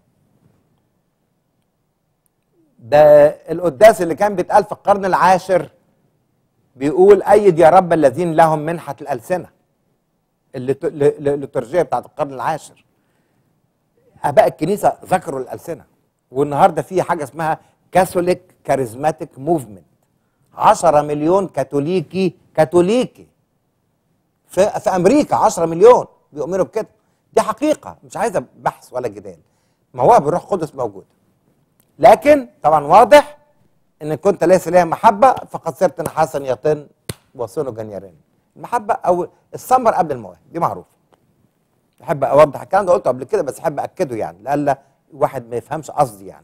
ده القداس اللي كان بيتقال في القرن العاشر بيقول ايد يا رب الذين لهم منحه الالسنه الليت- ل- ل- الليتورجيه بتاعت القرن العاشر اباء الكنيسه ذكروا الالسنه والنهارده في حاجه اسمها كاثوليك كاريزماتيك موفمنت 10 مليون كاثوليكي كاثوليكي في, في امريكا 10 مليون بيؤمنوا بكده دي حقيقه مش عايزه بحث ولا جدال مواهب الروح القدس موجوده لكن طبعا واضح ان كنت ليس لها محبه فقد صرت نحاسا يطن وصنجا يرن المحبه او الثمر قبل المواهب دي معروفه بحب اوضح الكلام ده قلته قبل كده بس احب اكده يعني لألا واحد ما يفهمش قصدي يعني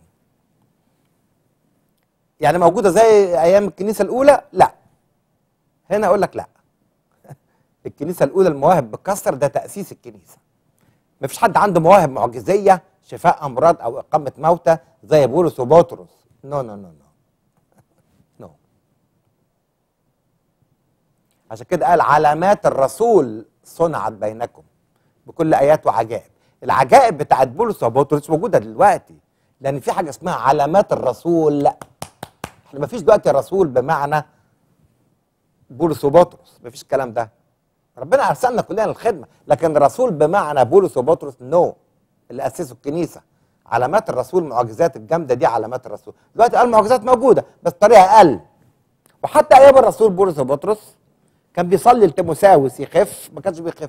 يعني موجوده زي ايام الكنيسه الاولى لا هنا اقول لك لا الكنيسه الاولى المواهب بكثر ده تاسيس الكنيسه ما فيش حد عنده مواهب معجزيه شفاء امراض او اقامه موتى زي بولس وبطرس نو نو نو نو نو عشان كده قال علامات الرسول صنعت بينكم بكل ايات وعجائب العجائب بتاعت بولس وبطرس موجوده دلوقتي لان في حاجه اسمها علامات الرسول لا احنا ما فيش دلوقتي رسول بمعنى بولس وبطرس ما فيش الكلام ده ربنا ارسلنا كلنا للخدمه لكن رسول بمعنى بولس وبطرس نو اللي اسسوا الكنيسه علامات الرسول المعجزات الجامده دي علامات الرسول دلوقتي قال المعجزات موجوده بس طريقه اقل وحتى ايام الرسول بولس وبطرس كان بيصلي لتيموساوس يخف ما كانش بيخف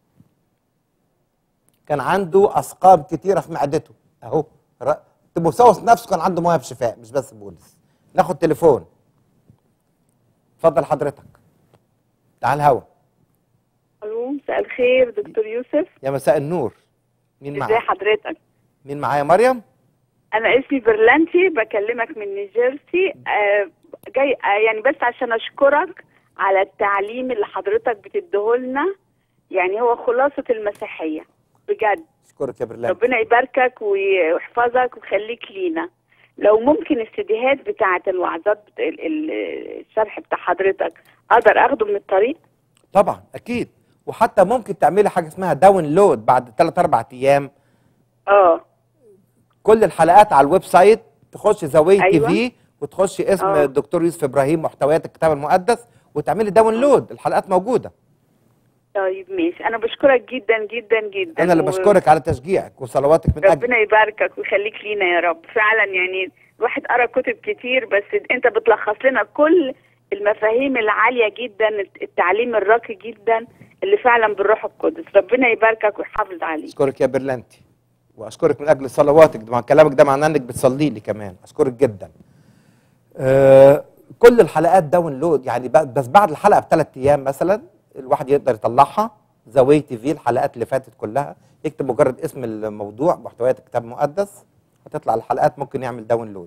كان عنده اسقام كتيره في معدته اهو ر- تيموساوس نفسه كان عنده مواهب شفاء مش بس بولس ناخد تليفون اتفضل حضرتك تعال الهوا الو مساء الخير دكتور يوسف يا مساء النور مين ازي معايا حضرتك مين معايا مريم انا اسمي برلانتي بكلمك من نيوجيرسي آه جاي آه يعني بس عشان اشكرك على التعليم اللي حضرتك بتديهولنا يعني هو خلاصة المسيحية بجد اشكرك يا برلان ربنا يباركك ويحفظك ويخليك لينا لو ممكن السيديهات بتاعة الوعظات بتا... ال- ال- الشرح بتاع حضرتك اقدر اخده من الطريق طبعا اكيد وحتى ممكن تعملي حاجه اسمها داونلود بعد 3 4 ايام اه كل الحلقات على الويب سايت تخش زاويه أيوة. تي في وتخشي اسم آه. الدكتور يوسف ابراهيم محتويات الكتاب المقدس وتعملي داونلود الحلقات موجوده طيب ماشي انا بشكرك جدا جدا جدا انا اللي و- بشكرك على تشجيعك وصلواتك من اجل ربنا يباركك ويخليك لينا يا رب فعلا يعني الواحد قرا كتب كتير بس انت بتلخص لنا كل المفاهيم العاليه جدا التعليم الراقي جدا اللي فعلا بالروح القدس ربنا يباركك ويحافظ عليك اشكرك يا برلانتي واشكرك من اجل صلواتك ده مع كلامك ده معناه انك بتصلي لي كمان اشكرك جدا آه كل الحلقات داونلود يعني ب- بس بعد الحلقه بثلاث ايام مثلا الواحد يقدر يطلعها زاويه تي في الحلقات اللي فاتت كلها يكتب مجرد اسم الموضوع محتويات الكتاب المقدس هتطلع الحلقات ممكن يعمل داونلود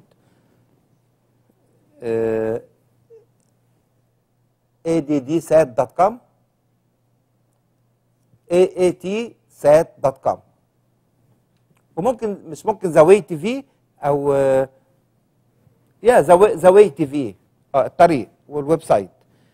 آه addsat.com aat.sat.com وممكن مش ممكن زاوية تي في او آه، يا زاوية زاوية تي في اه الطريق والويب سايت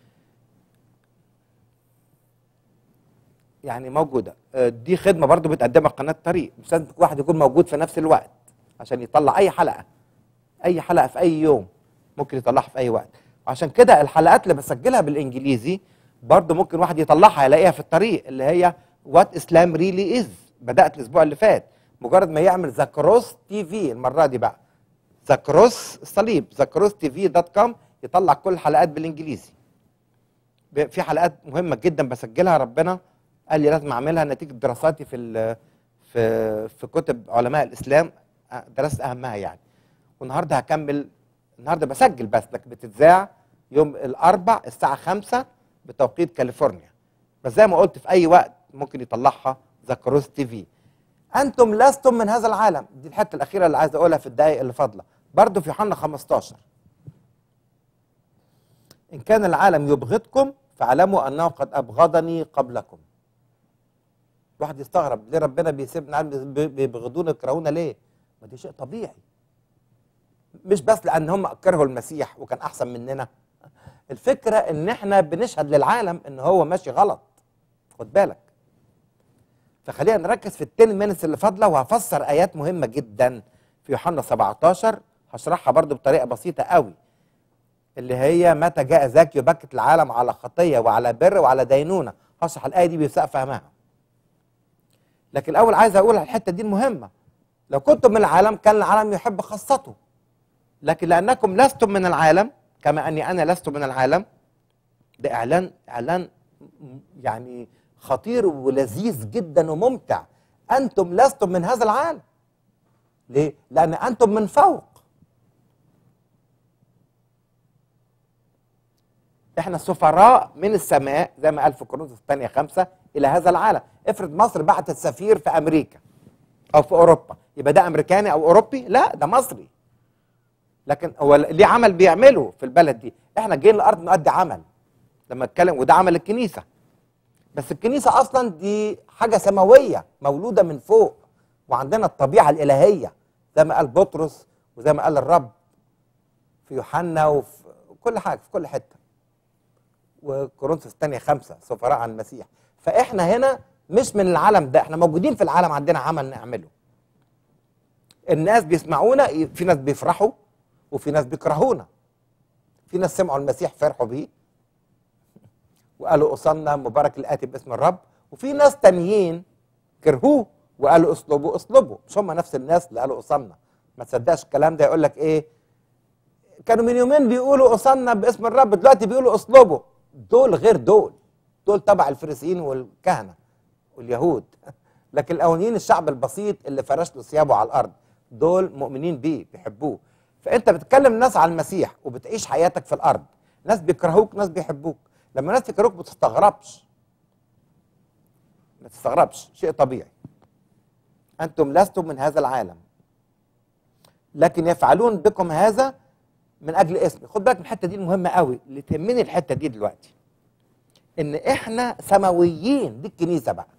يعني موجودة آه، دي خدمة برضو بتقدمها قناة طريق مش لازم واحد يكون موجود في نفس الوقت عشان يطلع أي حلقة أي حلقة في أي يوم ممكن يطلعها في أي وقت وعشان كده الحلقات اللي بسجلها بالإنجليزي برضو ممكن واحد يطلعها يلاقيها في الطريق اللي هي وات اسلام ريلي از بدأت الأسبوع اللي فات مجرد ما يعمل ذا كروس تي في المرة دي بقى ذا كروس الصليب ذا كروس تي في دوت كوم يطلع كل الحلقات بالإنجليزي ب- في حلقات مهمه جدا بسجلها ربنا قال لي لازم اعملها نتيجه دراساتي في ال- في في كتب علماء الاسلام أ- درست اهمها يعني والنهارده هكمل النهارده بسجل بس لكن بتتذاع يوم الاربع الساعه 5 بتوقيت كاليفورنيا بس زي ما قلت في اي وقت ممكن يطلعها زكروس تي في انتم لستم من هذا العالم دي الحته الاخيره اللي عايز اقولها في الدقائق اللي فاضله برضه في يوحنا 15 ان كان العالم يبغضكم فاعلموا انه قد ابغضني قبلكم واحد يستغرب ليه ربنا بيسيبنا عالم بي- بيبغضونا يكرهونا ليه ما دي شيء طبيعي مش بس لان هم كرهوا المسيح وكان احسن مننا الفكره ان احنا بنشهد للعالم ان هو ماشي غلط خد بالك فخلينا نركز في التين مينتس اللي فاضله وهفسر ايات مهمه جدا في يوحنا 17 هشرحها برضو بطريقه بسيطه قوي اللي هي متى جاء ذاك يبكت العالم على خطيه وعلى بر وعلى دينونه هشرح الايه دي بيساء فهمها لكن الاول عايز اقول على الحته دي المهمه لو كنتم من العالم كان العالم يحب خاصته لكن لانكم لستم من العالم كما اني انا لست من العالم ده اعلان اعلان م- يعني خطير ولذيذ جدا وممتع انتم لستم من هذا العالم ليه لان انتم من فوق احنا سفراء من السماء زي ما قال في كورنثوس الثانيه خمسة الى هذا العالم افرض مصر بعتت سفير في امريكا او في اوروبا يبقى ده امريكاني او اوروبي لا ده مصري لكن هو ليه عمل بيعمله في البلد دي احنا جايين الارض نؤدي عمل لما اتكلم وده عمل الكنيسه بس الكنيسه اصلا دي حاجه سماويه مولوده من فوق وعندنا الطبيعه الالهيه زي ما قال بطرس وزي ما قال الرب في يوحنا وفي كل حاجه في كل حته وكورنثوس الثانيه خمسه سفراء عن المسيح فاحنا هنا مش من العالم ده احنا موجودين في العالم عندنا عمل نعمله الناس بيسمعونا في ناس بيفرحوا وفي ناس بيكرهونا في ناس سمعوا المسيح فرحوا بيه وقالوا أصلنا مبارك الآتي باسم الرب وفي ناس تانيين كرهوه وقالوا اصلبوا اصلبوا مش هم نفس الناس اللي قالوا أصلنا ما تصدقش الكلام ده يقول لك ايه كانوا من يومين بيقولوا أصلنا باسم الرب دلوقتي بيقولوا اصلبوا دول غير دول دول تبع الفريسيين والكهنة واليهود لكن الأولين الشعب البسيط اللي فرش له ثيابه على الأرض دول مؤمنين بيه بيحبوه فأنت بتكلم الناس على المسيح وبتعيش حياتك في الأرض ناس بيكرهوك ناس بيحبوك لما ناس يكرهوك ما تستغربش ما تستغربش شيء طبيعي أنتم لستم من هذا العالم لكن يفعلون بكم هذا من أجل اسمي خد بالك من الحتة دي المهمة قوي اللي تهمني الحتة دي دلوقتي إن إحنا سماويين دي الكنيسة بقى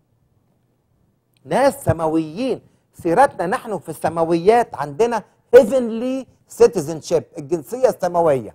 ناس سماويين سيرتنا نحن في السماويات عندنا heavenly citizenship الجنسية السماوية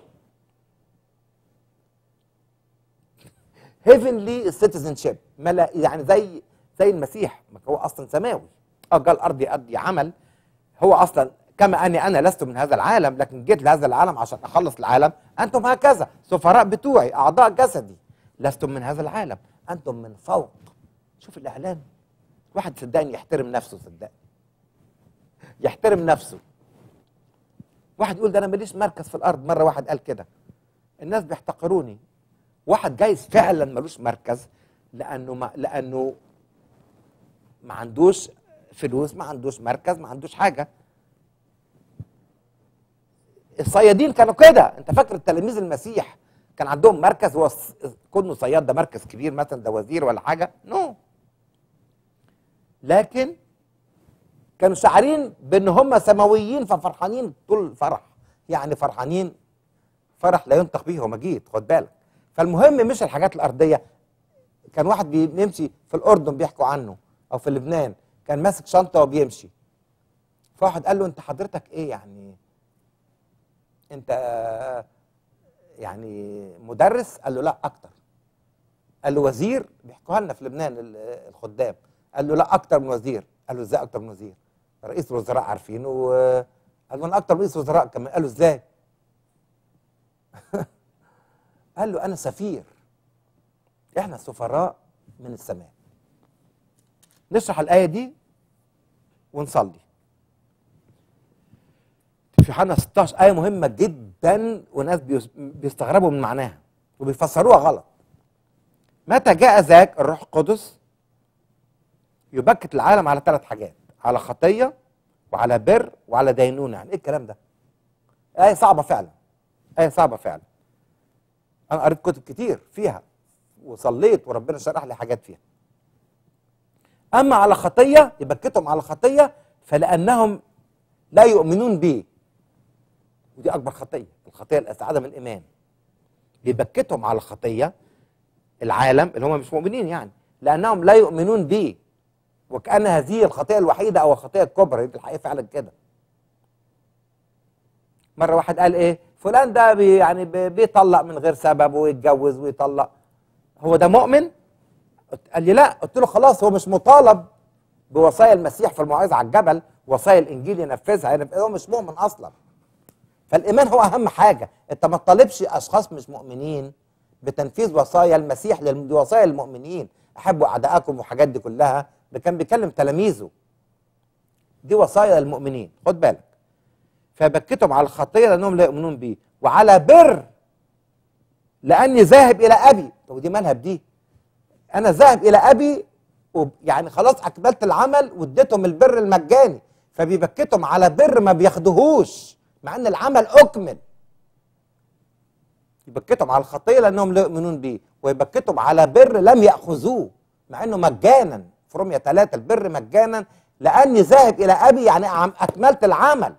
heavenly citizenship ملا يعني زي زي المسيح ما هو اصلا سماوي اه جه الارض يقضي عمل هو اصلا كما اني انا لست من هذا العالم لكن جيت لهذا العالم عشان اخلص العالم انتم هكذا سفراء بتوعي اعضاء جسدي لستم من هذا العالم انتم من فوق شوف الاعلان واحد صدقني يحترم نفسه صدقني يحترم نفسه واحد يقول ده انا ماليش مركز في الارض مره واحد قال كده الناس بيحتقروني واحد جايز فعلا ملوش مركز لانه ما لانه ما عندوش فلوس ما عندوش مركز ما عندوش حاجه الصيادين كانوا كده انت فاكر التلاميذ المسيح كان عندهم مركز هو الص- كونه صياد ده مركز كبير مثلا ده وزير ولا حاجه نو no. لكن كانوا شاعرين بان هم سماويين ففرحانين طول الفرح يعني فرحانين فرح لا ينطق به ومجيد خد بالك فالمهم مش الحاجات الارضيه كان واحد بيمشي في الاردن بيحكوا عنه او في لبنان كان ماسك شنطه وبيمشي فواحد قال له انت حضرتك ايه يعني انت يعني مدرس قال له لا اكتر قال له وزير بيحكوها لنا في لبنان ال- الخدام قال له لا اكتر من وزير قال له ازاي اكتر من وزير رئيس الوزراء عارفينه و- قال له انا اكتر من رئيس وزراء كمان قال له ازاي قال له انا سفير احنا سفراء من السماء نشرح الايه دي ونصلي في يوحنا 16 ايه مهمه جدا وناس بيس- بيستغربوا من معناها وبيفسروها غلط متى جاء ذاك الروح القدس يبكت العالم على ثلاث حاجات على خطيه وعلى بر وعلى دينونه يعني ايه الكلام ده ايه صعبه فعلا آية صعبة فعلا أنا قريت كتب كتير فيها وصليت وربنا شرح لي حاجات فيها أما على خطية يبكتهم على خطية فلأنهم لا يؤمنون بي ودي أكبر خطية الخطية الأسعد من الإيمان بيبكتهم على خطية العالم اللي هم مش مؤمنين يعني لأنهم لا يؤمنون بي وكأن هذه الخطية الوحيدة أو الخطية الكبرى دي الحقيقة فعلا كده مرة واحد قال إيه فلان ده بي يعني بي- بيطلق من غير سبب ويتجوز ويطلق هو ده مؤمن؟ قال لي لا قلت له خلاص هو مش مطالب بوصايا المسيح في الموعظة على الجبل وصايا الإنجيل ينفذها ينف- هو مش مؤمن أصلا فالإيمان هو أهم حاجة أنت ما تطالبش أشخاص مش مؤمنين بتنفيذ وصايا المسيح لل- دي وصايا المؤمنين أحبوا أعداءكم وحاجات دي كلها ده كان بيكلم تلاميذه دي وصايا المؤمنين خد بالك فبكتهم على الخطيه لانهم لا يؤمنون بي وعلى بر لاني ذاهب الى ابي طب ودي مالها بدي انا ذاهب الى ابي وب- يعني خلاص اكملت العمل واديتهم البر المجاني فبيبكتهم على بر ما بياخدوهوش مع ان العمل اكمل يبكتهم على الخطيه لانهم لا يؤمنون بيه ويبكتهم على بر لم ياخذوه مع انه مجانا في رومية ثلاثة البر مجانا لاني ذاهب الى ابي يعني عم- اكملت العمل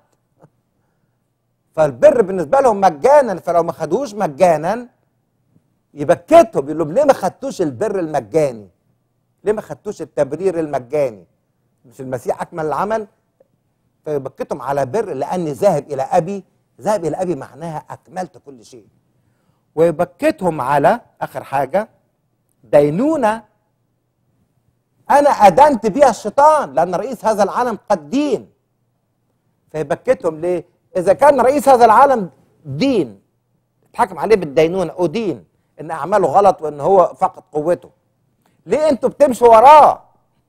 فالبر بالنسبه لهم مجانا فلو ما خدوش مجانا يبكتهم يقول لهم ليه ما خدتوش البر المجاني ليه ما خدتوش التبرير المجاني مش المسيح اكمل العمل فيبكتهم على بر لاني ذاهب الى ابي ذاهب الى ابي معناها اكملت كل شيء ويبكتهم على اخر حاجه دينونه انا ادنت بها الشيطان لان رئيس هذا العالم قد دين فيبكتهم ليه اذا كان رئيس هذا العالم دين اتحكم عليه بالدينونه ادين ان اعماله غلط وان هو فقد قوته ليه انتوا بتمشوا وراه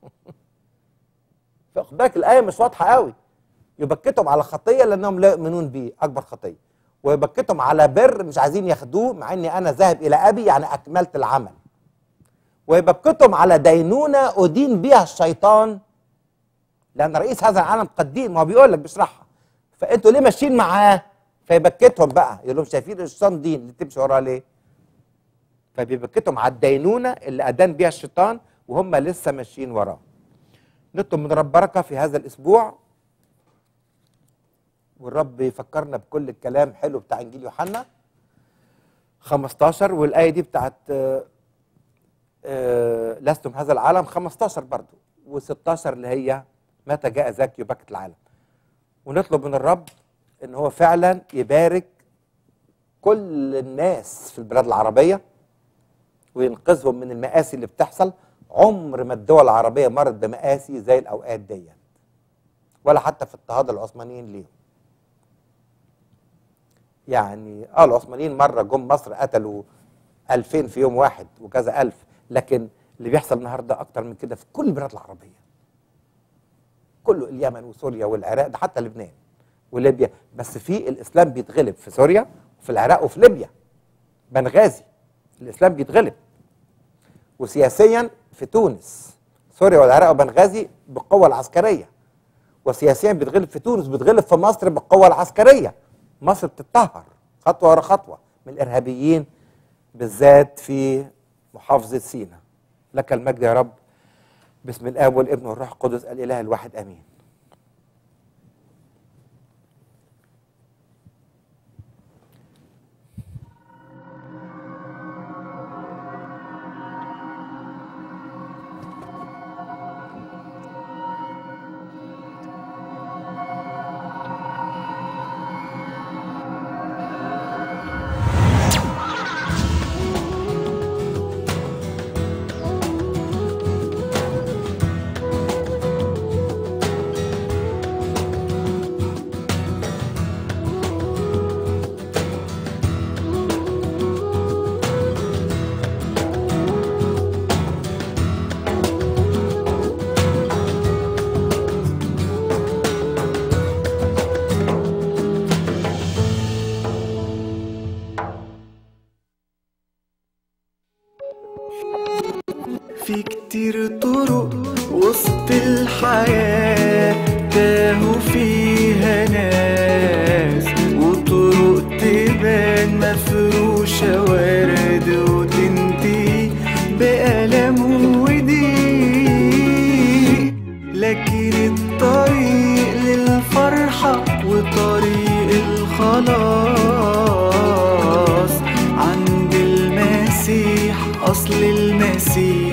فخد بالك الايه مش واضحه قوي يبكتهم على خطيه لانهم لا يؤمنون بيه اكبر خطيه ويبكتهم على بر مش عايزين ياخدوه مع اني انا ذاهب الى ابي يعني اكملت العمل ويبكتهم على دينونه ادين بها الشيطان لان رئيس هذا العالم قد دين ما هو بيقول لك بيشرحها فانتوا ليه ماشيين معاه فيبكتهم بقى يقول لهم شايفين الشيطان دين اللي تمشي وراه ليه فبيبكتهم على الدينونه اللي ادان بيها الشيطان وهم لسه ماشيين وراه نطلب من رب بركه في هذا الاسبوع والرب يفكرنا بكل الكلام حلو بتاع انجيل يوحنا 15 والايه دي بتاعت آه، آه، لستم هذا العالم 15 برضو و16 اللي هي متى جاء ذاك يبكت العالم ونطلب من الرب ان هو فعلا يبارك كل الناس في البلاد العربيه وينقذهم من المآسي اللي بتحصل عمر ما الدول العربيه مرت بمآسي زي الاوقات دي ولا حتى في اضطهاد العثمانيين ليهم يعني اه العثمانيين مره جم مصر قتلوا 2000 في يوم واحد وكذا ألف لكن اللي بيحصل النهارده اكتر من كده في كل البلاد العربيه كله اليمن وسوريا والعراق ده حتى لبنان وليبيا بس في الاسلام بيتغلب في سوريا وفي العراق وفي ليبيا بنغازي الاسلام بيتغلب وسياسيا في تونس سوريا والعراق وبنغازي بالقوه العسكريه وسياسيا بيتغلب في تونس بيتغلب في مصر بالقوه العسكريه مصر بتتطهر خطوه ورا خطوه من الارهابيين بالذات في محافظه سيناء لك المجد يا رب باسم الاب والابن والروح القدس الاله الواحد امين في كتير طرق وسط الحياة تاهوا فيها ناس وطرق تبان عايشة ورد وتنتهي بألم وضيق لكن الطريق للفرحة وطريق الخلاص عند المسيح أصل المسيح